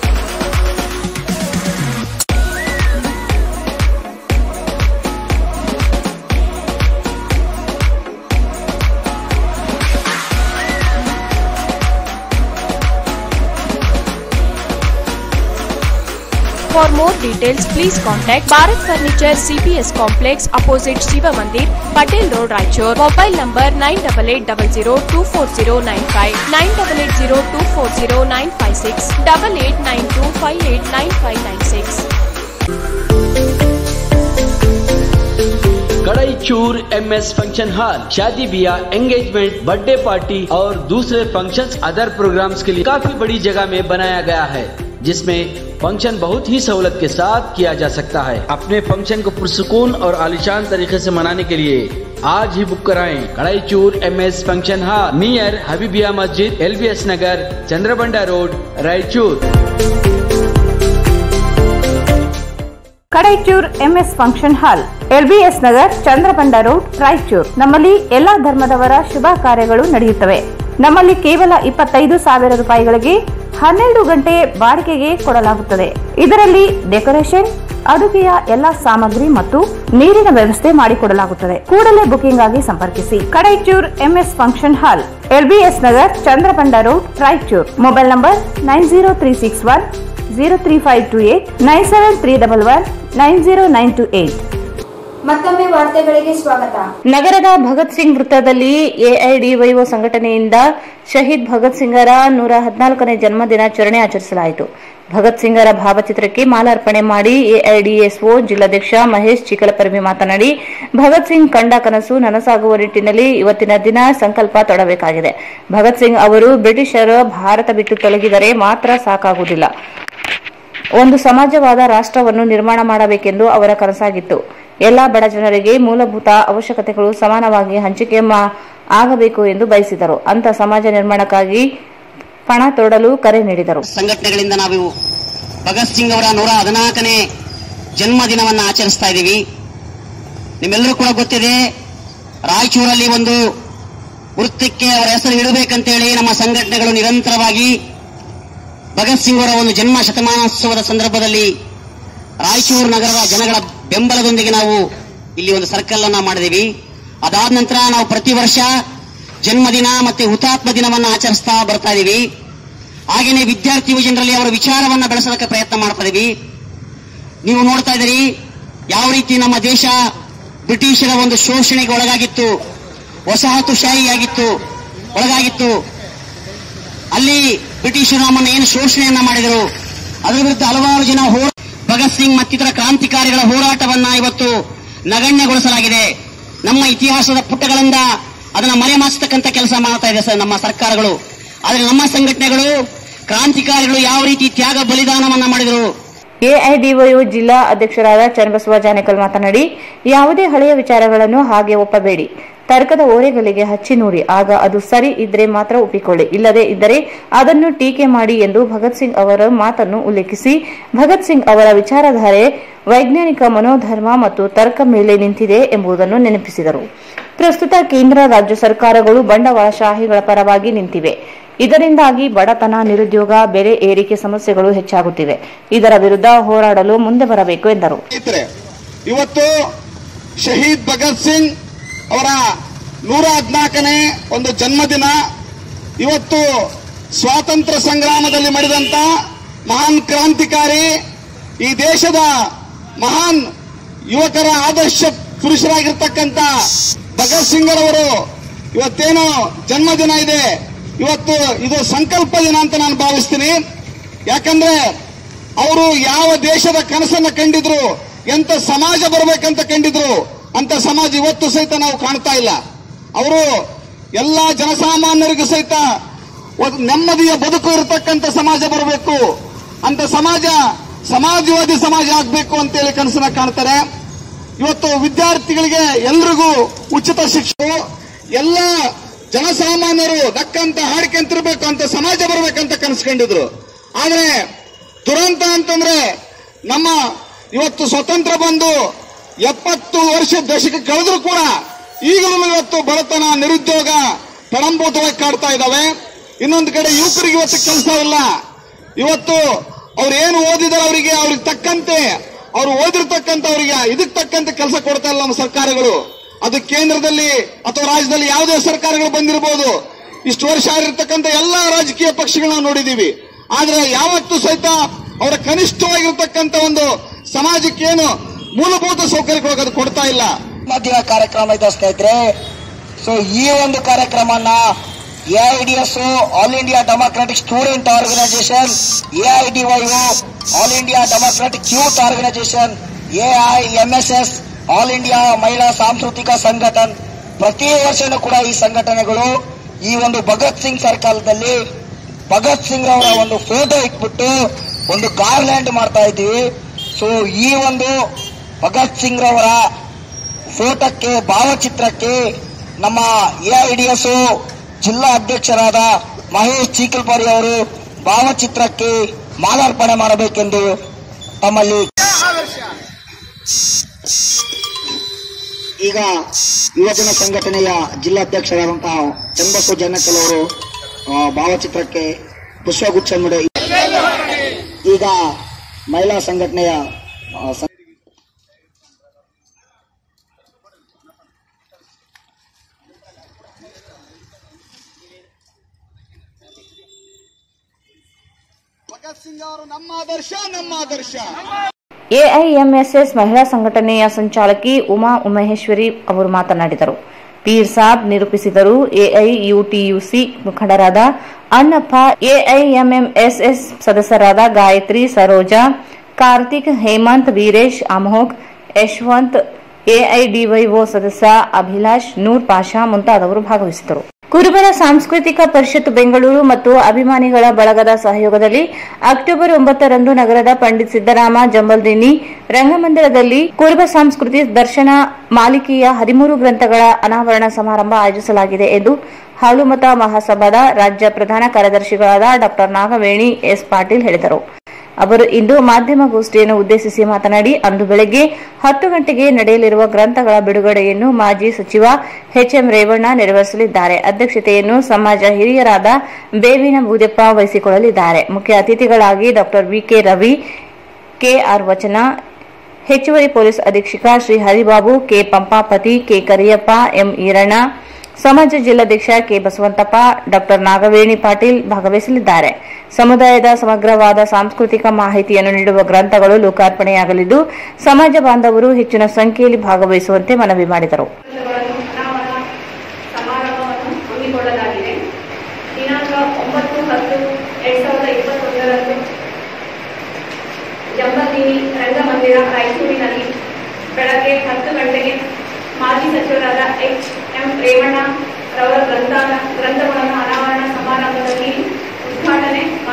For more details, please contact Bharat Furniture CPS Complex opposite Shiva Mandir, Patel Road, Raichur. Mobile number 9880240959, 9880240956, 8892589596. Kadaichur M S function hall शादी ब्याह engagement birthday party और दूसरे functions other programmes के लिए काफी बड़ी जगह में बनाया गया है जिसमें फंक्शन बहुत ही सहूलत के साथ किया जा सकता है अपने फंक्शन को पुरसकून और आलिशान तरीके से मनाने के लिए आज ही बुक कराएं Kadaichur M S function hall near Habibia Masjid L B S Nagar Chandrabanda road Raichur Kadaichur MS function hall LBS Nagar Chandrabanda road Raichur ನಮ್ಮಲ್ಲಿ ಎಲ್ಲಾ ಧರ್ಮದವರ ಶುಭ ಕಾರ್ಯಗಳು ನಡೆಯುತ್ತವೆ ನಮ್ಮಲ್ಲಿ ಕೇವಲ ಇಪ್ಪತ್ತೈದು ಸಾವಿರ ರೂಪಾಯಿಗಳಿಗೆ ಹನ್ನೆರಡು ಗಂಟೆ ಬಾಡಿಗೆಗೆ ಕೊಡಲಾಗುತ್ತದೆ ಇದರಲ್ಲಿ ಡೆಕೋರೇಷನ್ ಅಡುಗೆಯ ಎಲ್ಲಾ ಸಾಮಗ್ರಿ ಮತ್ತು ನೀರಿನ ವ್ಯವಸ್ಥೆ ಮಾಡಿಕೊಡಲಾಗುತ್ತದೆ ಕೂಡಲೇ ಬುಕಿಂಗ್ ಆಗಿ ಸಂಪರ್ಕಿಸಿ Kadaichur MS function hall LBS Nagar Chandrabanda road Raichur mobile number nine zero three six one zero three five two eight nine seven three double one nine zero nine two eight ಮತ್ತೊಮ್ಮೆ ವಾರ್ತೆಗಳಿಗೆ ಸ್ವಾಗತ ನಗರದ ಭಗತ್ ಸಿಂಗ್ ವೃತ್ತದಲ್ಲಿ ಎಐಡಿವೈಒ ಸಂಘಟನೆಯಿಂದ ಶಹೀದ್ ಭಗತ್ ಸಿಂಗರ ನೂರ ಹದಿನಾಲ್ಕನೇ ಜನ್ಮ ದಿನಾಚರಣೆ ಆಚರಿಸಲಾಯಿತು ಭಗತ್ ಸಿಂಗರ ಭಾವಚಿತ್ರಕ್ಕೆ ಮಾಲಾರ್ಪಣೆ ಮಾಡಿ ಎಐಡಿಎಸ್ಒ ಜಿಲ್ಲಾಧ್ಯಕ್ಷ ಮಹೇಶ್ ಚಿಕಲಪರ್ವಿ ಮಾತನಾಡಿ ಭಗತ್ ಸಿಂಗ್ ಕಂಡ ಕನಸು ನನಸಾಗುವ ನಿಟ್ಟಿನಲ್ಲಿ ಇವತ್ತಿನ ದಿನ ಸಂಕಲ್ಪ ತೊಡಬೇಕಾಗಿದೆ ಭಗತ್ ಸಿಂಗ್ ಅವರು ಬ್ರಿಟಿಷರು ಭಾರತ ಬಿಟ್ಟು ತೊಲಗಿದರೆ ಮಾತ್ರ ಸಾಕಾಗುವುದಿಲ್ಲ ಒಂದು ಸಮಾಜವಾದ ರಾಷ್ಟ್ರವನ್ನು ನಿರ್ಮಾಣ ಮಾಡಬೇಕೆಂದು ಅವರ ಕನಸಾಗಿತ್ತು ಎಲ್ಲಾ ಬಡ ಜನರಿಗೆ ಮೂಲಭೂತ ಅವಶ್ಯಕತೆಗಳು ಸಮಾನವಾಗಿ ಹಂಚಿಕೆ ಮಾ- ಆಗಬೇಕು ಎಂದು ಬಯಸಿದರು ಅಂತ ಸಮಾಜ ನಿರ್ಮಾಣಕ್ಕಾಗಿ ಪಣ ತೊಡಲು ಕರೆ ನೀಡಿದರು ಸಂಘಟನೆಗಳಿಂದ ನಾವು ಭಗತ್ ಸಿಂಗ್ ಅವರ ನೂರ ಹದಿನಾಲ್ಕನೇ ಜನ್ಮದಿನವನ್ನು ಆಚರಿಸ್ತಾ ಇದ್ದೀವಿ ನಿಮ್ಮೆಲ್ಲರೂ ಕೂಡ ಗೊತ್ತಿದೆ ರಾಯಚೂರಲ್ಲಿ ಒಂದು ವೃತ್ತಕ್ಕೆ ಅವರ ಹೆಸರು ಇಡಬೇಕಂತೇಳಿ ನಮ್ಮ ಸಂಘಟನೆಗಳು ನಿರಂತರವಾಗಿ ಭಗತ್ ಸಿಂಗ್ ಅವರ ಒಂದು ಜನ್ಮ ಶತಮಾನೋತ್ಸವದ ಸಂದರ್ಭದಲ್ಲಿ ರಾಯಚೂರು ನಗರದ ಜನಗಳ ಬೆಂಬಲದೊಂದಿಗೆ ನಾವು ಇಲ್ಲಿ ಒಂದು ಸರ್ಕಲ್ ಅನ್ನ ಮಾಡಿದೀವಿ ಅದಾದ ನಂತರ ನಾವು ಪ್ರತಿ ವರ್ಷ ಜನ್ಮದಿನ ಮತ್ತೆ ಹುತಾತ್ಮ ದಿನವನ್ನು ಆಚರಿಸ್ತಾ ಬರ್ತಾ ಇದೀವಿ ಹಾಗೇನೆ ವಿದ್ಯಾರ್ಥಿ ಯುವಜನರಲ್ಲಿ ಅವರ ವಿಚಾರವನ್ನ ಬೆಳೆಸೋದಕ್ಕೆ ಪ್ರಯತ್ನ ಮಾಡ್ತಾ ಇದೀವಿ ನೀವು ನೋಡ್ತಾ ಇದ್ದೀರಿ ಯಾವ ರೀತಿ ನಮ್ಮ ದೇಶ ಬ್ರಿಟಿಷರ ಒಂದು ಶೋಷಣೆಗೆ ಒಳಗಾಗಿತ್ತು ವಸಾಹತುಶಾಹಿಯಾಗಿತ್ತು ಒಳಗಾಗಿತ್ತು ಅಲ್ಲಿ ಬ್ರಿಟಿಷರು ನಮ್ಮನ್ನು ಏನು ಶೋಷಣೆಯನ್ನ ಮಾಡಿದರು ಅದರ ವಿರುದ್ಧ ಹಲವಾರು ಜನ ಹೋರ ಭಗತ್ ಸಿಂಗ್ ಮತ್ತಿತರ ಕ್ರಾಂತಿಕಾರಿಗಳ ಹೋರಾಟವನ್ನ ಇವತ್ತು ನಗಣ್ಯಗೊಳಿಸಲಾಗಿದೆ ನಮ್ಮ ಇತಿಹಾಸದ ಪುಟಗಳಿಂದ ಅದನ್ನ ಮರೆಮಾಚತಕ್ಕಂತ ಕೆಲಸ ಮಾಡ್ತಾ ಇದೆ ಸರ್ ನಮ್ಮ ಸರ್ಕಾರಗಳು ಆದರೆ ನಮ್ಮ ಸಂಘಟನೆಗಳು ಕ್ರಾಂತಿಕಾರಿಗಳು ಯಾವ ರೀತಿ ತ್ಯಾಗ ಬಲಿದಾನವನ್ನ ಮಾಡಿದರು ಎಐಡಿವೈಒ ಜಿಲ್ಲಾ ಅಧ್ಯಕ್ಷರಾದ ಚನ್ನಬಸವ ಜಾನೇಕಲ್ ಮಾತನಾಡಿ ಯಾವುದೇ ಹಳೆಯ ವಿಚಾರಗಳನ್ನು ಹಾಗೆ ಒಪ್ಪಬೇಡಿ ತರ್ಕದ ಓರೆಗಲ್ಲಿಗೆ ಹಚ್ಚಿ ನೋಡಿ ಆಗ ಅದು ಸರಿ ಇದ್ರೆ ಮಾತ್ರ ಒಪ್ಪಿಕೊಳ್ಳಿ ಇಲ್ಲದೆ ಇದ್ದರೆ ಅದನ್ನು ಟೀಕೆ ಮಾಡಿ ಎಂದು ಭಗತ್ ಸಿಂಗ್ ಅವರ ಮಾತನ್ನು ಉಲ್ಲೇಖಿಸಿ ಭಗತ್ ಸಿಂಗ್ ಅವರ ವಿಚಾರಧಾರೆ ವೈಜ್ಞಾನಿಕ ಮನೋಧರ್ಮ ಮತ್ತು ತರ್ಕ ಮೇಲೆ ನಿಂತಿದೆ ಎಂಬುದನ್ನು ನೆನಪಿಸಿದರು ಪ್ರಸ್ತುತ ಕೇಂದ್ರ ರಾಜ್ಯ ಸರ್ಕಾರಗಳು ಬಂಡವಾಳಶಾಹಿಗಳ ಪರವಾಗಿ ನಿಂತಿವೆ ಇದರಿಂದಾಗಿ ಬಡತನ ನಿರುದ್ಯೋಗ ಬೆಲೆ ಏರಿಕೆ ಸಮಸ್ಯೆಗಳು ಹೆಚ್ಚಾಗುತ್ತಿವೆ ಇದರ ವಿರುದ್ಧ ಹೋರಾಡಲು ಮುಂದೆ ಬರಬೇಕು ಎಂದರು ಸ್ನೇಹಿತರೆ ಇವತ್ತು ಶಹೀದ್ ಭಗತ್ ಸಿಂಗ್ ಅವರ ನೂರ ಹದಿನಾಲ್ಕನೇ ಒಂದು ಜನ್ಮದಿನ ಇವತ್ತು ಸ್ವಾತಂತ್ರ್ಯ ಸಂಗ್ರಾಮದಲ್ಲಿ ಮಾಡಿದಂತ ಮಹಾನ್ ಕ್ರಾಂತಿಕಾರಿ ಈ ದೇಶದ ಮಹಾನ್ ಯುವಕರ ಆದರ್ಶ ಪುರುಷರಾಗಿರ್ತಕ್ಕಂಥ ಭಗತ್ ಸಿಂಗ್ರವರು ಇವತ್ತೇನು ಜನ್ಮದಿನ ಇದೆ ಇವತ್ತು ಇದು ಸಂಕಲ್ಪ ದಿನ ಅಂತ ನಾನು ಭಾವಿಸ್ತೀನಿ ಯಾಕಂದ್ರೆ ಅವರು ಯಾವ ದೇಶದ ಕನಸನ್ನ ಕಂಡಿದ್ರು ಎಂತ ಸಮಾಜ ಬರಬೇಕಂತ ಕಂಡಿದ್ರು ಅಂತ ಸಮಾಜ ಇವತ್ತು ಸಹಿತ ನಾವು ಕಾಣ್ತಾ ಇಲ್ಲ ಅವರು ಎಲ್ಲಾ ಜನಸಾಮಾನ್ಯರಿಗೂ ಸಹಿತ ಒಂದು ನೆಮ್ಮದಿಯ ಬದುಕು ಇರತಕ್ಕಂತ ಸಮಾಜ ಬರಬೇಕು ಅಂತ ಸಮಾಜ ಸಮಾಜವಾದಿ ಸಮಾಜ ಆಗ್ಬೇಕು ಅಂತೇಳಿ ಕನಸನ್ನ ಕಾಣ್ತಾರೆ ಇವತ್ತು ವಿದ್ಯಾರ್ಥಿಗಳಿಗೆ ಎಲ್ರಿಗೂ ಉಚಿತ ಶಿಕ್ಷಣ ಎಲ್ಲ ಜನಸಾಮಾನ್ಯರು ದಕ್ಕಂತ ಹಾಡ್ಕೊಂತಿರ್ಬೇಕು ಅಂತ ಸಮಾಜ ಬರ್ಬೇಕಂತ ಕನಸ್ಕೊಂಡಿದ್ರು ಆದ್ರೆ ದುರಂತ ಅಂತಂದ್ರೆ ನಮ್ಮ ಇವತ್ತು ಸ್ವತಂತ್ರ ಬಂದು ಎಪ್ಪತ್ತು ವರ್ಷ ದಶಕ ಕಳೆದ್ರು ಕೂಡ ಈಗಲೂ ಇವತ್ತು ಬಡತನ ನಿರುದ್ಯೋಗ ತಳಂಬೂತವಾಗಿ ಕಾಡ್ತಾ ಇದ್ದಾವೆ ಇನ್ನೊಂದು ಕಡೆ ಯುವಕರಿಗೆ ಇವತ್ತು ಕೆಲಸ ಇಲ್ಲ ಇವತ್ತು ಅವ್ರು ಏನು ಓದಿದಾರೆ ಅವರಿಗೆ ಅವ್ರಿಗೆ ತಕ್ಕಂತೆ ಅವ್ರು ಓದಿರ್ತಕ್ಕಂಥ ಅವರಿಗೆ ಇದಕ್ಕೆ ತಕ್ಕಂತೆ ಕೆಲಸ ಕೊಡ್ತಾ ಇಲ್ಲ ನಮ್ಮ ಸರ್ಕಾರಗಳು ಅದು ಕೇಂದ್ರದಲ್ಲಿ ಅಥವಾ ರಾಜ್ಯದಲ್ಲಿ ಯಾವುದೇ ಸರ್ಕಾರಗಳು ಬಂದಿರಬಹುದು ಇಷ್ಟು ವರ್ಷ ಆಗಿರ್ತಕ್ಕಂಥ ಎಲ್ಲಾ ರಾಜಕೀಯ ಪಕ್ಷಗಳನ್ನ ನೋಡಿದೀವಿ ಆದ್ರೆ ಯಾವತ್ತೂ ಸಹಿತ ಅವರ ಕನಿಷ್ಠವಾಗಿರ್ತಕ್ಕಂಥ ಒಂದು ಸಮಾಜಕ್ಕೆ ಏನು ಮೂಲಭೂತ ಸೌಕರ್ಯಗಳು ಅದು ಕೊಡ್ತಾ ಇಲ್ಲ ಮಧ್ಯ ಕಾರ್ಯಕ್ರಮ ಇದೆ ಸ್ನೇಹಿತರೆ ಸೊ ಈ ಒಂದು ಕಾರ್ಯಕ್ರಮನ AIDS all India democratic student organisation AIDYO all India democratic youth organisation AIMSS all India Mahila Sanskritik ಸಂಘಟನ್ ಪ್ರತಿ ವರ್ಷನೂ ಕೂಡ ಈ ಸಂಘಟನೆಗಳು ಈ ಒಂದು ಭಗತ್ ಸಿಂಗ್ ಸರ್ಕಲ್ದಲ್ಲಿ ಭಗತ್ ಸಿಂಗ್ ಅವರ ಒಂದು ಫೋಟೋ ಇಟ್ಬಿಟ್ಟು ಒಂದು ಗಾರ್ಲ್ಯಾಂಡ್ ಮಾಡ್ತಾ ಇದ್ದೀವಿ ಸೊ ಈ ಒಂದು ಭಗತ್ ಸಿಂಗ್ ರವರ ಫೋಟೋಕ್ಕೆ ಭಾವಚಿತ್ರಕ್ಕೆ ನಮ್ಮ ಎಐಡಿಎಸ್ ಜಿಲ್ಲಾ ಅಧ್ಯಕ್ಷರಾದ ಮಹೇಶ್ ಚೀಕಲ್ಪಾರಿ ಅವರು ಭಾವಚಿತ್ರಕ್ಕೆ ಮಾಲಾರ್ಪಣೆ ಮಾಡಬೇಕೆಂದು ತಮ್ಮಲ್ಲಿ ಈಗ ಯುವಜನ ಸಂಘಟನೆಯ ಜಿಲ್ಲಾಧ್ಯಕ್ಷರಾದಂತಹ ಚಂಬಸ್ವ ಜನಕಲ್ ಅವರು ಆ, ಭಾವಚಿತ್ರಕ್ಕೆ ಪುಷ್ಪಗುಚ್ಛ ಮಾಡಿ ಈಗ ಮಹಿಳಾ ಸಂಘಟನೆಯ ಆ, ಸ- ಭಗತ್ ಸಿಂಗ್ ಅವರು ನಮ್ಮ ಆದರ್ಶ ನಮ್ಮ ಆದರ್ಶ ಎಐಎಂಎಸ್ಎಸ್ ಮಹಿಳಾ ಸಂಘಟನೆಯ ಸಂಚಾಲಕಿ ಉಮಾ ಉಮೇಶ್ವರಿ ಅವರು ಮಾತನಾಡಿದರು ಪೀರ್ ಸಾಬ್ ನಿರೂಪಿಸಿದರು ಎಐಯುಟಿಯುಸಿ ಮುಖಂಡರಾದ ಅಣ್ಣಪ್ಪ ಎಐಎಂಎಂಎಸ್ಎಸ್ ಸದಸ್ಯರಾದ ಗಾಯತ್ರಿ ಸರೋಜಾ ಕಾರ್ತಿಕ್ ಹೇಮಂತ್ ವೀರೇಶ್ ಅಮೋಘ್ ಯಶವಂತ್ ಎಐಡಿವೈಒ ಸದಸ್ಯ ಅಭಿಲಾಷ್ ನೂರ್ ಪಾಷಾ ಮುಂತಾದವರು ಭಾಗವಹಿಸಿದರು ಕುರುಬರ ಸಾಂಸ್ಕೃತಿಕ ಪರಿಷತ್ ಬೆಂಗಳೂರು ಮತ್ತು ಅಭಿಮಾನಿಗಳ ಬಳಗದ ಸಹಯೋಗದಲ್ಲಿ ಅಕ್ಟೋಬರ್ ಒಂಬತ್ತರಂದು ನಗರದ ಪಂಡಿತ್ ಸಿದ್ದರಾಮ ಜಂಬಲ್ದಿನ್ನಿ ರಂಗಮಂದಿರದಲ್ಲಿ ಕುರುಬ ಸಂಸ್ಕೃತಿ ದರ್ಶನ ಮಾಲಿಕೆಯ ಹದಿಮೂರು ಗ್ರಂಥಗಳ ಅನಾವರಣ ಸಮಾರಂಭ ಆಯೋಜಿಸಲಾಗಿದೆ ಎಂದು ಹಾಲುಮತ ಮಹಾಸಭಾದ ರಾಜ್ಯ ಪ್ರಧಾನ ಕಾರ್ಯದರ್ಶಿಗಳಾದ ಡಾ ನಾಗವೇಣಿ ಎಸ್ ಪಾಟೀಲ್ ಹೇಳಿದರು ಅವರು ಇಂದು ಮಾಧ್ಯಮಗೋಷ್ಠಿಯನ್ನು ಉದ್ದೇಶಿಸಿ ಮಾತನಾಡಿ ಅಂದು ಬೆಳಗ್ಗೆ ಹತ್ತು ಗಂಟೆಗೆ ನಡೆಯಲಿರುವ ಗ್ರಂಥಗಳ ಬಿಡುಗಡೆಯನ್ನು ಮಾಜಿ ಸಚಿವ ಎಚ್ಎಂ ರೇವಣ್ಣ ನೆರವೇರಿಸಲಿದ್ದಾರೆ ಅಧ್ಯಕ್ಷತೆಯನ್ನು ಸಮಾಜ ಹಿರಿಯರಾದ ಬೇವಿನ ಬೂದೆಪ್ಪ ವಹಿಸಿಕೊಳ್ಳಲಿದ್ದಾರೆ ಮುಖ್ಯ ಅತಿಥಿಗಳಾಗಿ ಡಾ ವಿಕೆ ರವಿ ಕೆಆರ್ ವಚನ ಹೆಚ್ಚುವರಿ ಪೊಲೀಸ್ ಅಧೀಕ್ಷಕ Shri Haribabu K Pampapati K Kariyappa M Iranna ಸಮಾಜ ಜಿಲ್ಲಾಧ್ಯಕ್ಷ ಕೆ ಬಸವಂತಪ್ಪ ಡಾ ನಾಗವೇಣಿ ಪಾಟೀಲ್ ಭಾಗವಹಿಸಲಿದ್ದಾರೆ ಸಮುದಾಯದ ಸಮಗ್ರವಾದ ಸಾಂಸ್ಕೃತಿಕ ಮಾಹಿತಿಯನ್ನು ನೀಡುವ ಗ್ರಂಥಗಳು ಲೋಕಾರ್ಪಣೆಯಾಗಲಿದ್ದು ಸಮಾಜ ಬಾಂಧವರು ಹೆಚ್ಚಿನ ಸಂಖ್ಯೆಯಲ್ಲಿ ಭಾಗವಹಿಸುವಂತೆ ಮನವಿ ಮಾಡಿದರು ಸಮಾರಂಭವನ್ನು ಹಮ್ಮಿಕೊಳ್ಳಲಾಗಿದೆ ದಿನಾಂಕ ಒಂಬತ್ತು ಹತ್ತು ಎರಡ್ ಸಾವಿರದ ಇಪ್ಪತ್ತೊಂದರಂದು ಜಂಬಲ್ದಿನಿ ರಂಗಮಂದಿರ ರಾಯಚೂರಿನಲ್ಲಿ ಬೆಳಗ್ಗೆ ಹತ್ತು ಗಂಟೆಗೆ ಮಾಜಿ ಸಚಿವರಾದ ಎಚ್ ಎಂ ರೇವಣ್ಣ ರವರ ಗ್ರಂಥ ಗ್ರಂಥಗಳನ್ನು ಅನಾವರಣ ಸಮಾರಂಭದಲ್ಲಿ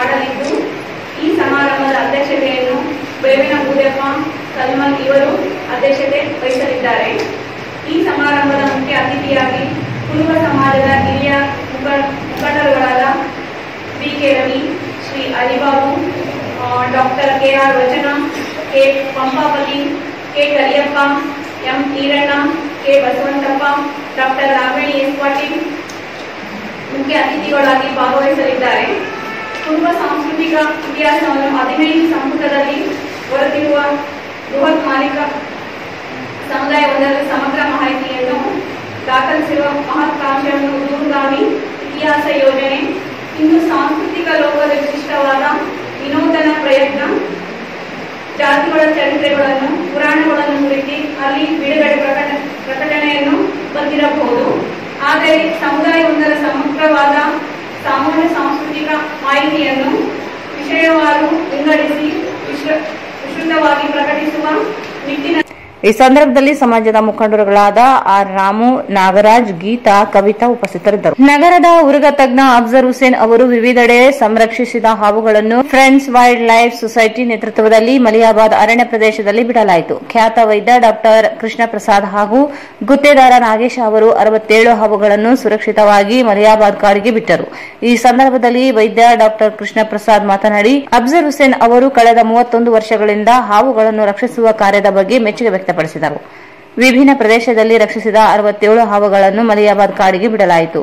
ಮಾಡಲಿದ್ದು ಈ ಸಮಾರಂಭದ ಅಧ್ಯಕ್ಷತೆಯನ್ನು ಬೇವಿನ ಬೂದಪ್ಪ ಸಲ್ಮನ್ ಇವರು ಅಧ್ಯಕ್ಷತೆ ವಹಿಸಲಿದ್ದಾರೆ ಈ ಸಮಾರಂಭದ ಮುಖ್ಯ ಅತಿಥಿಯಾಗಿ ಕುರುಬ ಸಮಾಜದ ಹಿರಿಯ ಮುಖ- ಮುಖಂಡರುಗಳಾದ B K Ravi Shri Alibabu doctor K R Vachana K Pampapati K Kariyappa M Iranna K Basavantappa doctor Ramani S Patil ಮುಖ್ಯ ಅತಿಥಿಗಳಾಗಿ ಭಾಗವಹಿಸಲಿದ್ದಾರೆ ಕುರುಬ ಸಾಂಸ್ಕೃತಿಕ ಇತಿಹಾಸವನ್ನು ಹದಿನೈದು ಸಂಪುಟದಲ್ಲಿ ಹೊರತಿರುವ ಬೃಹತ್ ಮಾಲಿಕ ಸಮುದಾಯವೊಂದರ ಸಮಗ್ರ ಮಾಹಿತಿಯನ್ನು ದಾಖಲಿಸಿರುವ ಮಹತ್ವಾಂಶವನ್ನು ದೂರಗಾಮಿ ಇತಿಹಾಸ ಯೋಜನೆ ಇಂದು ಸಾಂಸ್ಕೃತಿಕ ಲೋಕದ ವಿಶಿಷ್ಟವಾದ ವಿನೂತನ ಪ್ರಯತ್ನ ಜಾತಿಗಳ ಚರಿತ್ರೆಗಳನ್ನು ಪುರಾಣಗಳನ್ನು ಕುರಿತು ಅಲ್ಲಿ ಬಿಡುಗಡೆ ಪ್ರಕಟ ಪ್ರಕಟಣೆಯನ್ನು ಬಂದಿರಬಹುದು ಆದರೆ ಸಮುದಾಯವೊಂದರ ಸಮಗ್ರವಾದ ಸಾಮಾನ್ಯ ಸಾಂಸ್ಕೃತಿಕ ಮಾಹಿತಿಯನ್ನು ವಿಷಯವಾರು ವಿಂಗಡಿಸಿ ವಿಶ್ವ- ವಿಸ್ತೃತವಾಗಿ ಪ್ರಕಟಿಸುವ ನಿಟ್ಟಿನ ಈ ಸಂದರ್ಭದಲ್ಲಿ ಸಮಾಜದ ಮುಖಂಡರುಗಳಾದ ಆರ್ ರಾಮು ನಾಗರಾಜ್ ಗೀತಾ ಕವಿತಾ ಉಪಸ್ಥಿತರಿದ್ದರು ನಗರದ ಉರುಗ ತಜ್ಞ ಅಫ್ಜರ್ ಹುಸೇನ್ ಅವರು ವಿವಿಧೆಡೆ ಸಂರಕ್ಷಿಸಿದ ಹಾವುಗಳನ್ನು ಫ್ರೆಂಡ್ಸ್ ವೈಲ್ಡ್ ಲೈಫ್ ಸೊಸೈಟಿ ನೇತೃತ್ವದಲ್ಲಿ ಮಲಿಯಾಬಾದ್ ಅರಣ್ಯ ಪ್ರದೇಶದಲ್ಲಿ ಬಿಡಲಾಯಿತು ಖ್ಯಾತ ವೈದ್ಯ ಡಾಕ್ಟರ್ ಕೃಷ್ಣ ಪ್ರಸಾದ್ ಹಾಗೂ ಗುತ್ತೇದಾರ ನಾಗೇಶ್ ಅವರು ಅರವತ್ತೇಳು ಹಾವುಗಳನ್ನು ಸುರಕ್ಷಿತವಾಗಿ ಮಲಿಯಾಬಾದ್ ಕಾಡಿಗೆ ಬಿಟ್ಟರು ಈ ಸಂದರ್ಭದಲ್ಲಿ ವೈದ್ಯ ಡಾಕ್ಟರ್ ಕೃಷ್ಣ ಪ್ರಸಾದ್ ಮಾತನಾಡಿ ಅಫ್ಜರ್ ಹುಸೇನ್ ಅವರು ಕಳೆದ ಮೂವತ್ತೊಂದು ವರ್ಷಗಳಿಂದ ಹಾವುಗಳನ್ನು ರಕ್ಷಿಸುವ ಕಾರ್ಯದ ಬಗ್ಗೆ ಮೆಚ್ಚುಗೆ ವ್ಯಕ್ತಪಡಿಸಿದರು ವಿಭಿನ್ನ ಪ್ರದೇಶದಲ್ಲಿ ರಕ್ಷಿಸಿದ ಅರವತ್ತೇಳು ಹಾವುಗಳನ್ನು ಮಲಿಯಾಬಾದ್ ಕಾಡಿಗೆ ಬಿಡಲಾಯಿತು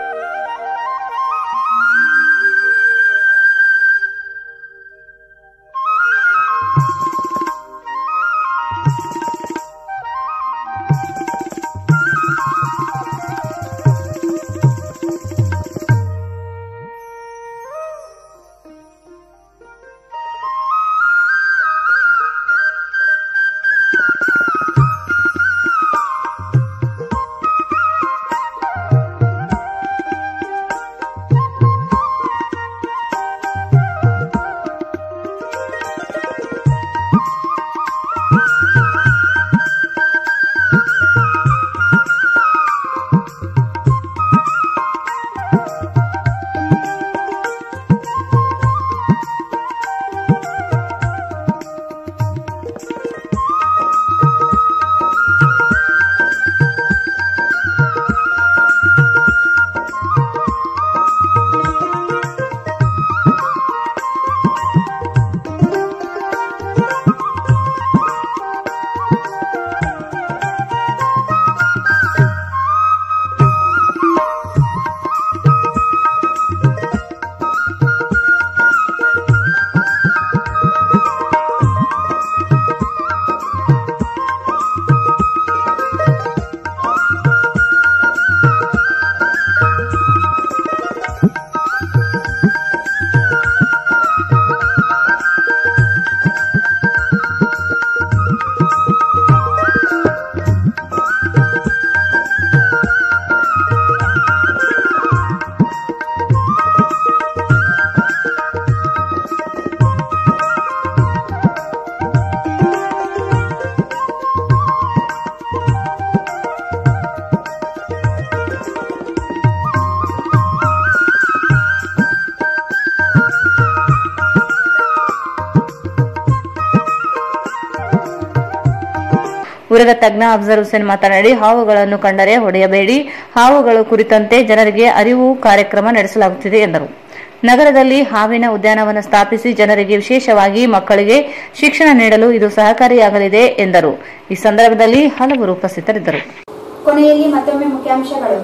ಉರಗ ತಜ್ಞ ಅಫ್ಜರ್ ಹುಸೇನ್ ಮಾತನಾಡಿ ಹಾವುಗಳನ್ನು ಕಂಡರೆ ಹೊಡೆಯಬೇಡಿ ಹಾವುಗಳು ಕುರಿತಂತೆ ಜನರಿಗೆ ಅರಿವು ಕಾರ್ಯಕ್ರಮ ನಡೆಸಲಾಗುತ್ತಿದೆ ಎಂದರು ನಗರದಲ್ಲಿ ಹಾವಿನ ಉದ್ಯಾನವನ ಸ್ಥಾಪಿಸಿ ಜನರಿಗೆ ವಿಶೇಷವಾಗಿ ಮಕ್ಕಳಿಗೆ ಶಿಕ್ಷಣ ನೀಡಲು ಇದು ಸಹಕಾರಿಯಾಗಲಿದೆ ಎಂದರು ಈ ಸಂದರ್ಭದಲ್ಲಿ ಹಲವರು ಉಪಸ್ಥಿತರಿದ್ದರು ಕೊನೆಯಲ್ಲಿ ಮತ್ತೊಮ್ಮೆ ಮುಖ್ಯಾಂಶಗಳು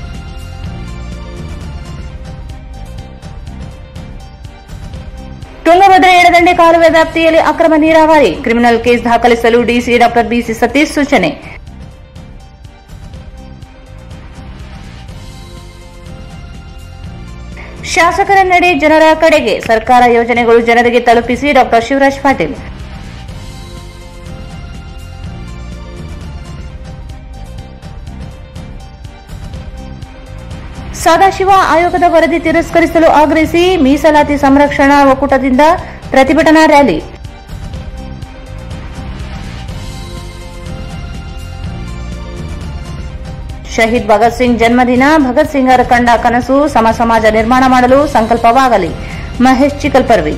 ತುಂಗಭದ್ರಾ ಎಡದಂಡೆ ಕಾಲುವೆ ವ್ಯಾಪ್ತಿಯಲ್ಲಿ ಅಕ್ರಮ ನೀರಾವರಿ ಕ್ರಿಮಿನಲ್ ಕೇಸ್ ದಾಖಲಿಸಲು ಡಿಸಿ ಡಾಕ್ಟರ್ ಬಿಸಿ ಸತೀಶ್ ಸೂಚನೆ ಶಾಸಕರ ನಡೆ ಜನರ ಕಡೆಗೆ ಸರ್ಕಾರ ಯೋಜನೆಗಳು ಜನರಿಗೆ ತಲುಪಿಸಿ ಡಾಕ್ಟರ್ ಶಿವರಾಜ್ ಪಾಟೀಲ್ ಸದಾಶಿವ ಆಯೋಗದ ವರದಿ ತಿರಸ್ಕರಿಸಲು ಆಗ್ರಹಿಸಿ ಮೀಸಲಾತಿ ಸಂರಕ್ಷಣಾ ಒಕ್ಕೂಟದಿಂದ ಪ್ರತಿಭಟನಾ ರ್ಯಾಲಿ ಶಹೀದ್ ಭಗತ್ ಸಿಂಗ್ ಜನ್ಮದಿನ ಭಗತ್ ಸಿಂಗರ ಕಂಡ ಕನಸು ಸಮ ಸಮಾಜ ನಿರ್ಮಾಣ ಮಾಡಲು ಸಂಕಲ್ಪವಾಗಲಿ ಮಹೇಶ್ ಚಿಕಲ್ಪರ್ವಿ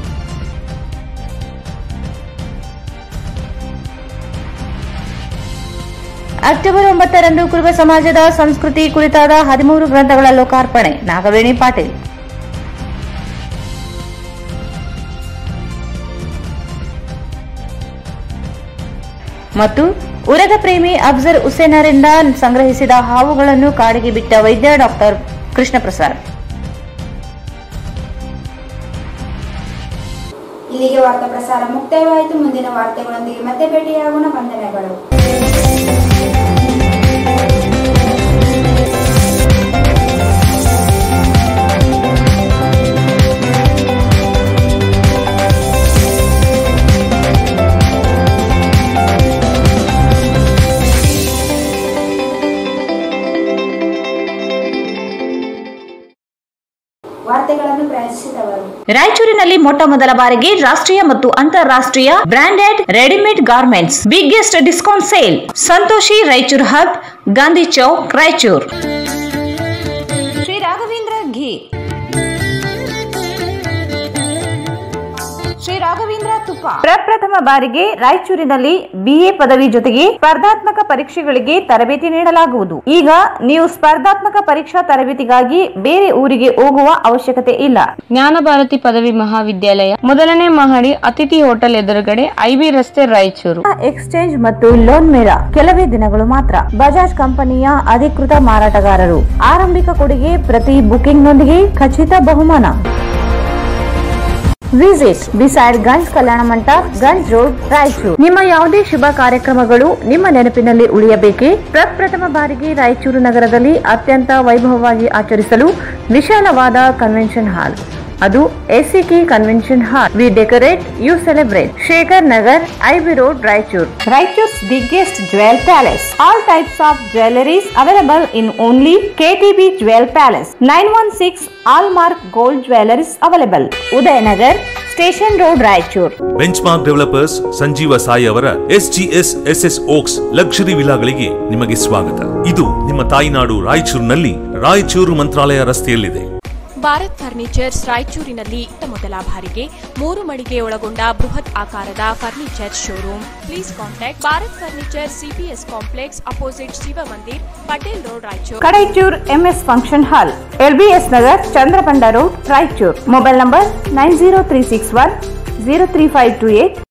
ಅಕ್ಟೋಬರ್ ಒಂಬತ್ತರಂದು ಕುರುಬ ಸಮಾಜದ ಸಂಸ್ಕೃತಿ ಕುರಿತಾದ ಹದಿಮೂರು ಗ್ರಂಥಗಳ ಲೋಕಾರ್ಪಣೆ ನಾಗವೇಣಿ ಪಾಟೀಲ್ ಮತ್ತು ಉರಗ ಪ್ರೇಮಿ ಅಫ್ಜರ್ ಹುಸೇನರಿಂದ ಸಂಗ್ರಹಿಸಿದ ಹಾವುಗಳನ್ನು ಕಾಡಿಗೆ ಬಿಟ್ಟ ವೈದ್ಯ ಡಾಕ್ಟರ್ ಕೃಷ್ಣ ಪ್ರಸಾದ್ ಇಲ್ಲಿಗೆ ವಾರ್ತಾ ಪ್ರಸಾರ ಮುಕ್ತಾಯವಾಯಿತು ಮುಂದಿನ ವಾರ್ತೆಗಳೊಂದಿಗೆ ಮತ್ತೆ ಭೇಟಿಯಾಗೋಣ ವಂದನೆಗಳು ವಾರ್ತೆಗಳನ್ನು ಪ್ರಯತ್ನಿಸಿದವರು ರಾಯಚೂರಿನಲ್ಲಿ ಮೊಟ್ಟ ಮೊದಲ ಬಾರಿಗೆ ರಾಷ್ಟ್ರೀಯ ಮತ್ತು ಅಂತಾರಾಷ್ಟ್ರೀಯ branded readymade garments biggest discount sale Santoshi Raichur hub Gandhi Chowk Raichur Shri Raghavendra ghee Shri Raghavendra ತುಪ್ಪ ಪ್ರಪ್ರಥಮ ಬಾರಿಗೆ ರಾಯಚೂರಿನಲ್ಲಿ ಬಿಎ ಪದವಿ ಜೊತೆಗೆ ಸ್ಪರ್ಧಾತ್ಮಕ ಪರೀಕ್ಷೆಗಳಿಗೆ ತರಬೇತಿ ನೀಡಲಾಗುವುದು ಈಗ ನೀವು ಸ್ಪರ್ಧಾತ್ಮಕ ಪರೀಕ್ಷಾ ತರಬೇತಿಗಾಗಿ ಬೇರೆ ಊರಿಗೆ ಹೋಗುವ ಅವಶ್ಯಕತೆ ಇಲ್ಲ ಜ್ಞಾನ ಭಾರತಿ ಪದವಿ ಮಹಾವಿದ್ಯಾಲಯ ಮೊದಲನೇ ಮಹಡಿ ಅತಿಥಿ ಹೋಟೆಲ್ ಎದುರುಗಡೆ ಐಬಿ ರಸ್ತೆ ರಾಯಚೂರು ಎಕ್ಸ್ಚೇಂಜ್ ಮತ್ತು ಲೋನ್ ಮೇಳ ಕೆಲವೇ ದಿನಗಳು ಮಾತ್ರ ಬಜಾಜ್ ಕಂಪನಿಯ ಅಧಿಕೃತ ಮಾರಾಟಗಾರರು ಆರಂಭಿಕ ಕೊಡುಗೆ ಪ್ರತಿ ಬುಕಿಂಗ್ನೊಂದಿಗೆ ಖಚಿತ ಬಹುಮಾನ ವಿಸಿಟ್ ಬಿಸೈಡ್ ಗಂಜ್ ಕಲ್ಯಾಣ ಮಂಟಪ ಗಂಜ್ ರೋಡ್ ರಾಯಚೂರು ನಿಮ್ಮ ಯಾವುದೇ ಶುಭ ಕಾರ್ಯಕ್ರಮಗಳು ನಿಮ್ಮ ನೆನಪಿನಲ್ಲಿ ಉಳಿಯಬೇಕೇ ಪ್ರಪ್ರಥಮ ಬಾರಿಗೆ ರಾಯಚೂರು ನಗರದಲ್ಲಿ ಅತ್ಯಂತ ವೈಭವವಾಗಿ ಆಚರಿಸಲು ವಿಶಾಲವಾದ ಕನ್ವೆನ್ಷನ್ ಹಾಲ್ ಅದು ACK convention hall we decorate you celebrate Shekhar Nagar IB road Raichur Raichur's biggest jewel palace all types of jewelleries available in only KTB jewel palace nine one six hallmark gold jewelleries available Udayanagar station road Raichur benchmark developers Sanjeeva Sai ಅವರ SGS SS oaks luxury ವಿಲಾಗಳಿಗೆ ನಿಮಗೆ ಸ್ವಾಗತ ಇದು ನಿಮ್ಮ ತಾಯಿನಾಡು ರಾಯಚೂರಿನಲ್ಲಿ ರಾಯಚೂರು ಮಂತ್ರಾಲಯ ರಸ್ತೆಯಲ್ಲಿದೆ Bharat furnitures ರಾಯಚೂರಿನಲ್ಲಿ ಇತ್ತ ಮೊದಲ ಬಾರಿಗೆ ಮೂರು ಮಳಿಗೆ ಒಳಗೊಂಡ ಬೃಹತ್ ಆಕಾರದ furniture showroom please contact Bharat furniture CPS complex opposite Shiva Mandir Patel road Raichur Kadaichur MS function hall LBS Nagar ಚಂದ್ರಪಂಡ road Raichur mobile number nine zero three six one zero three five two eight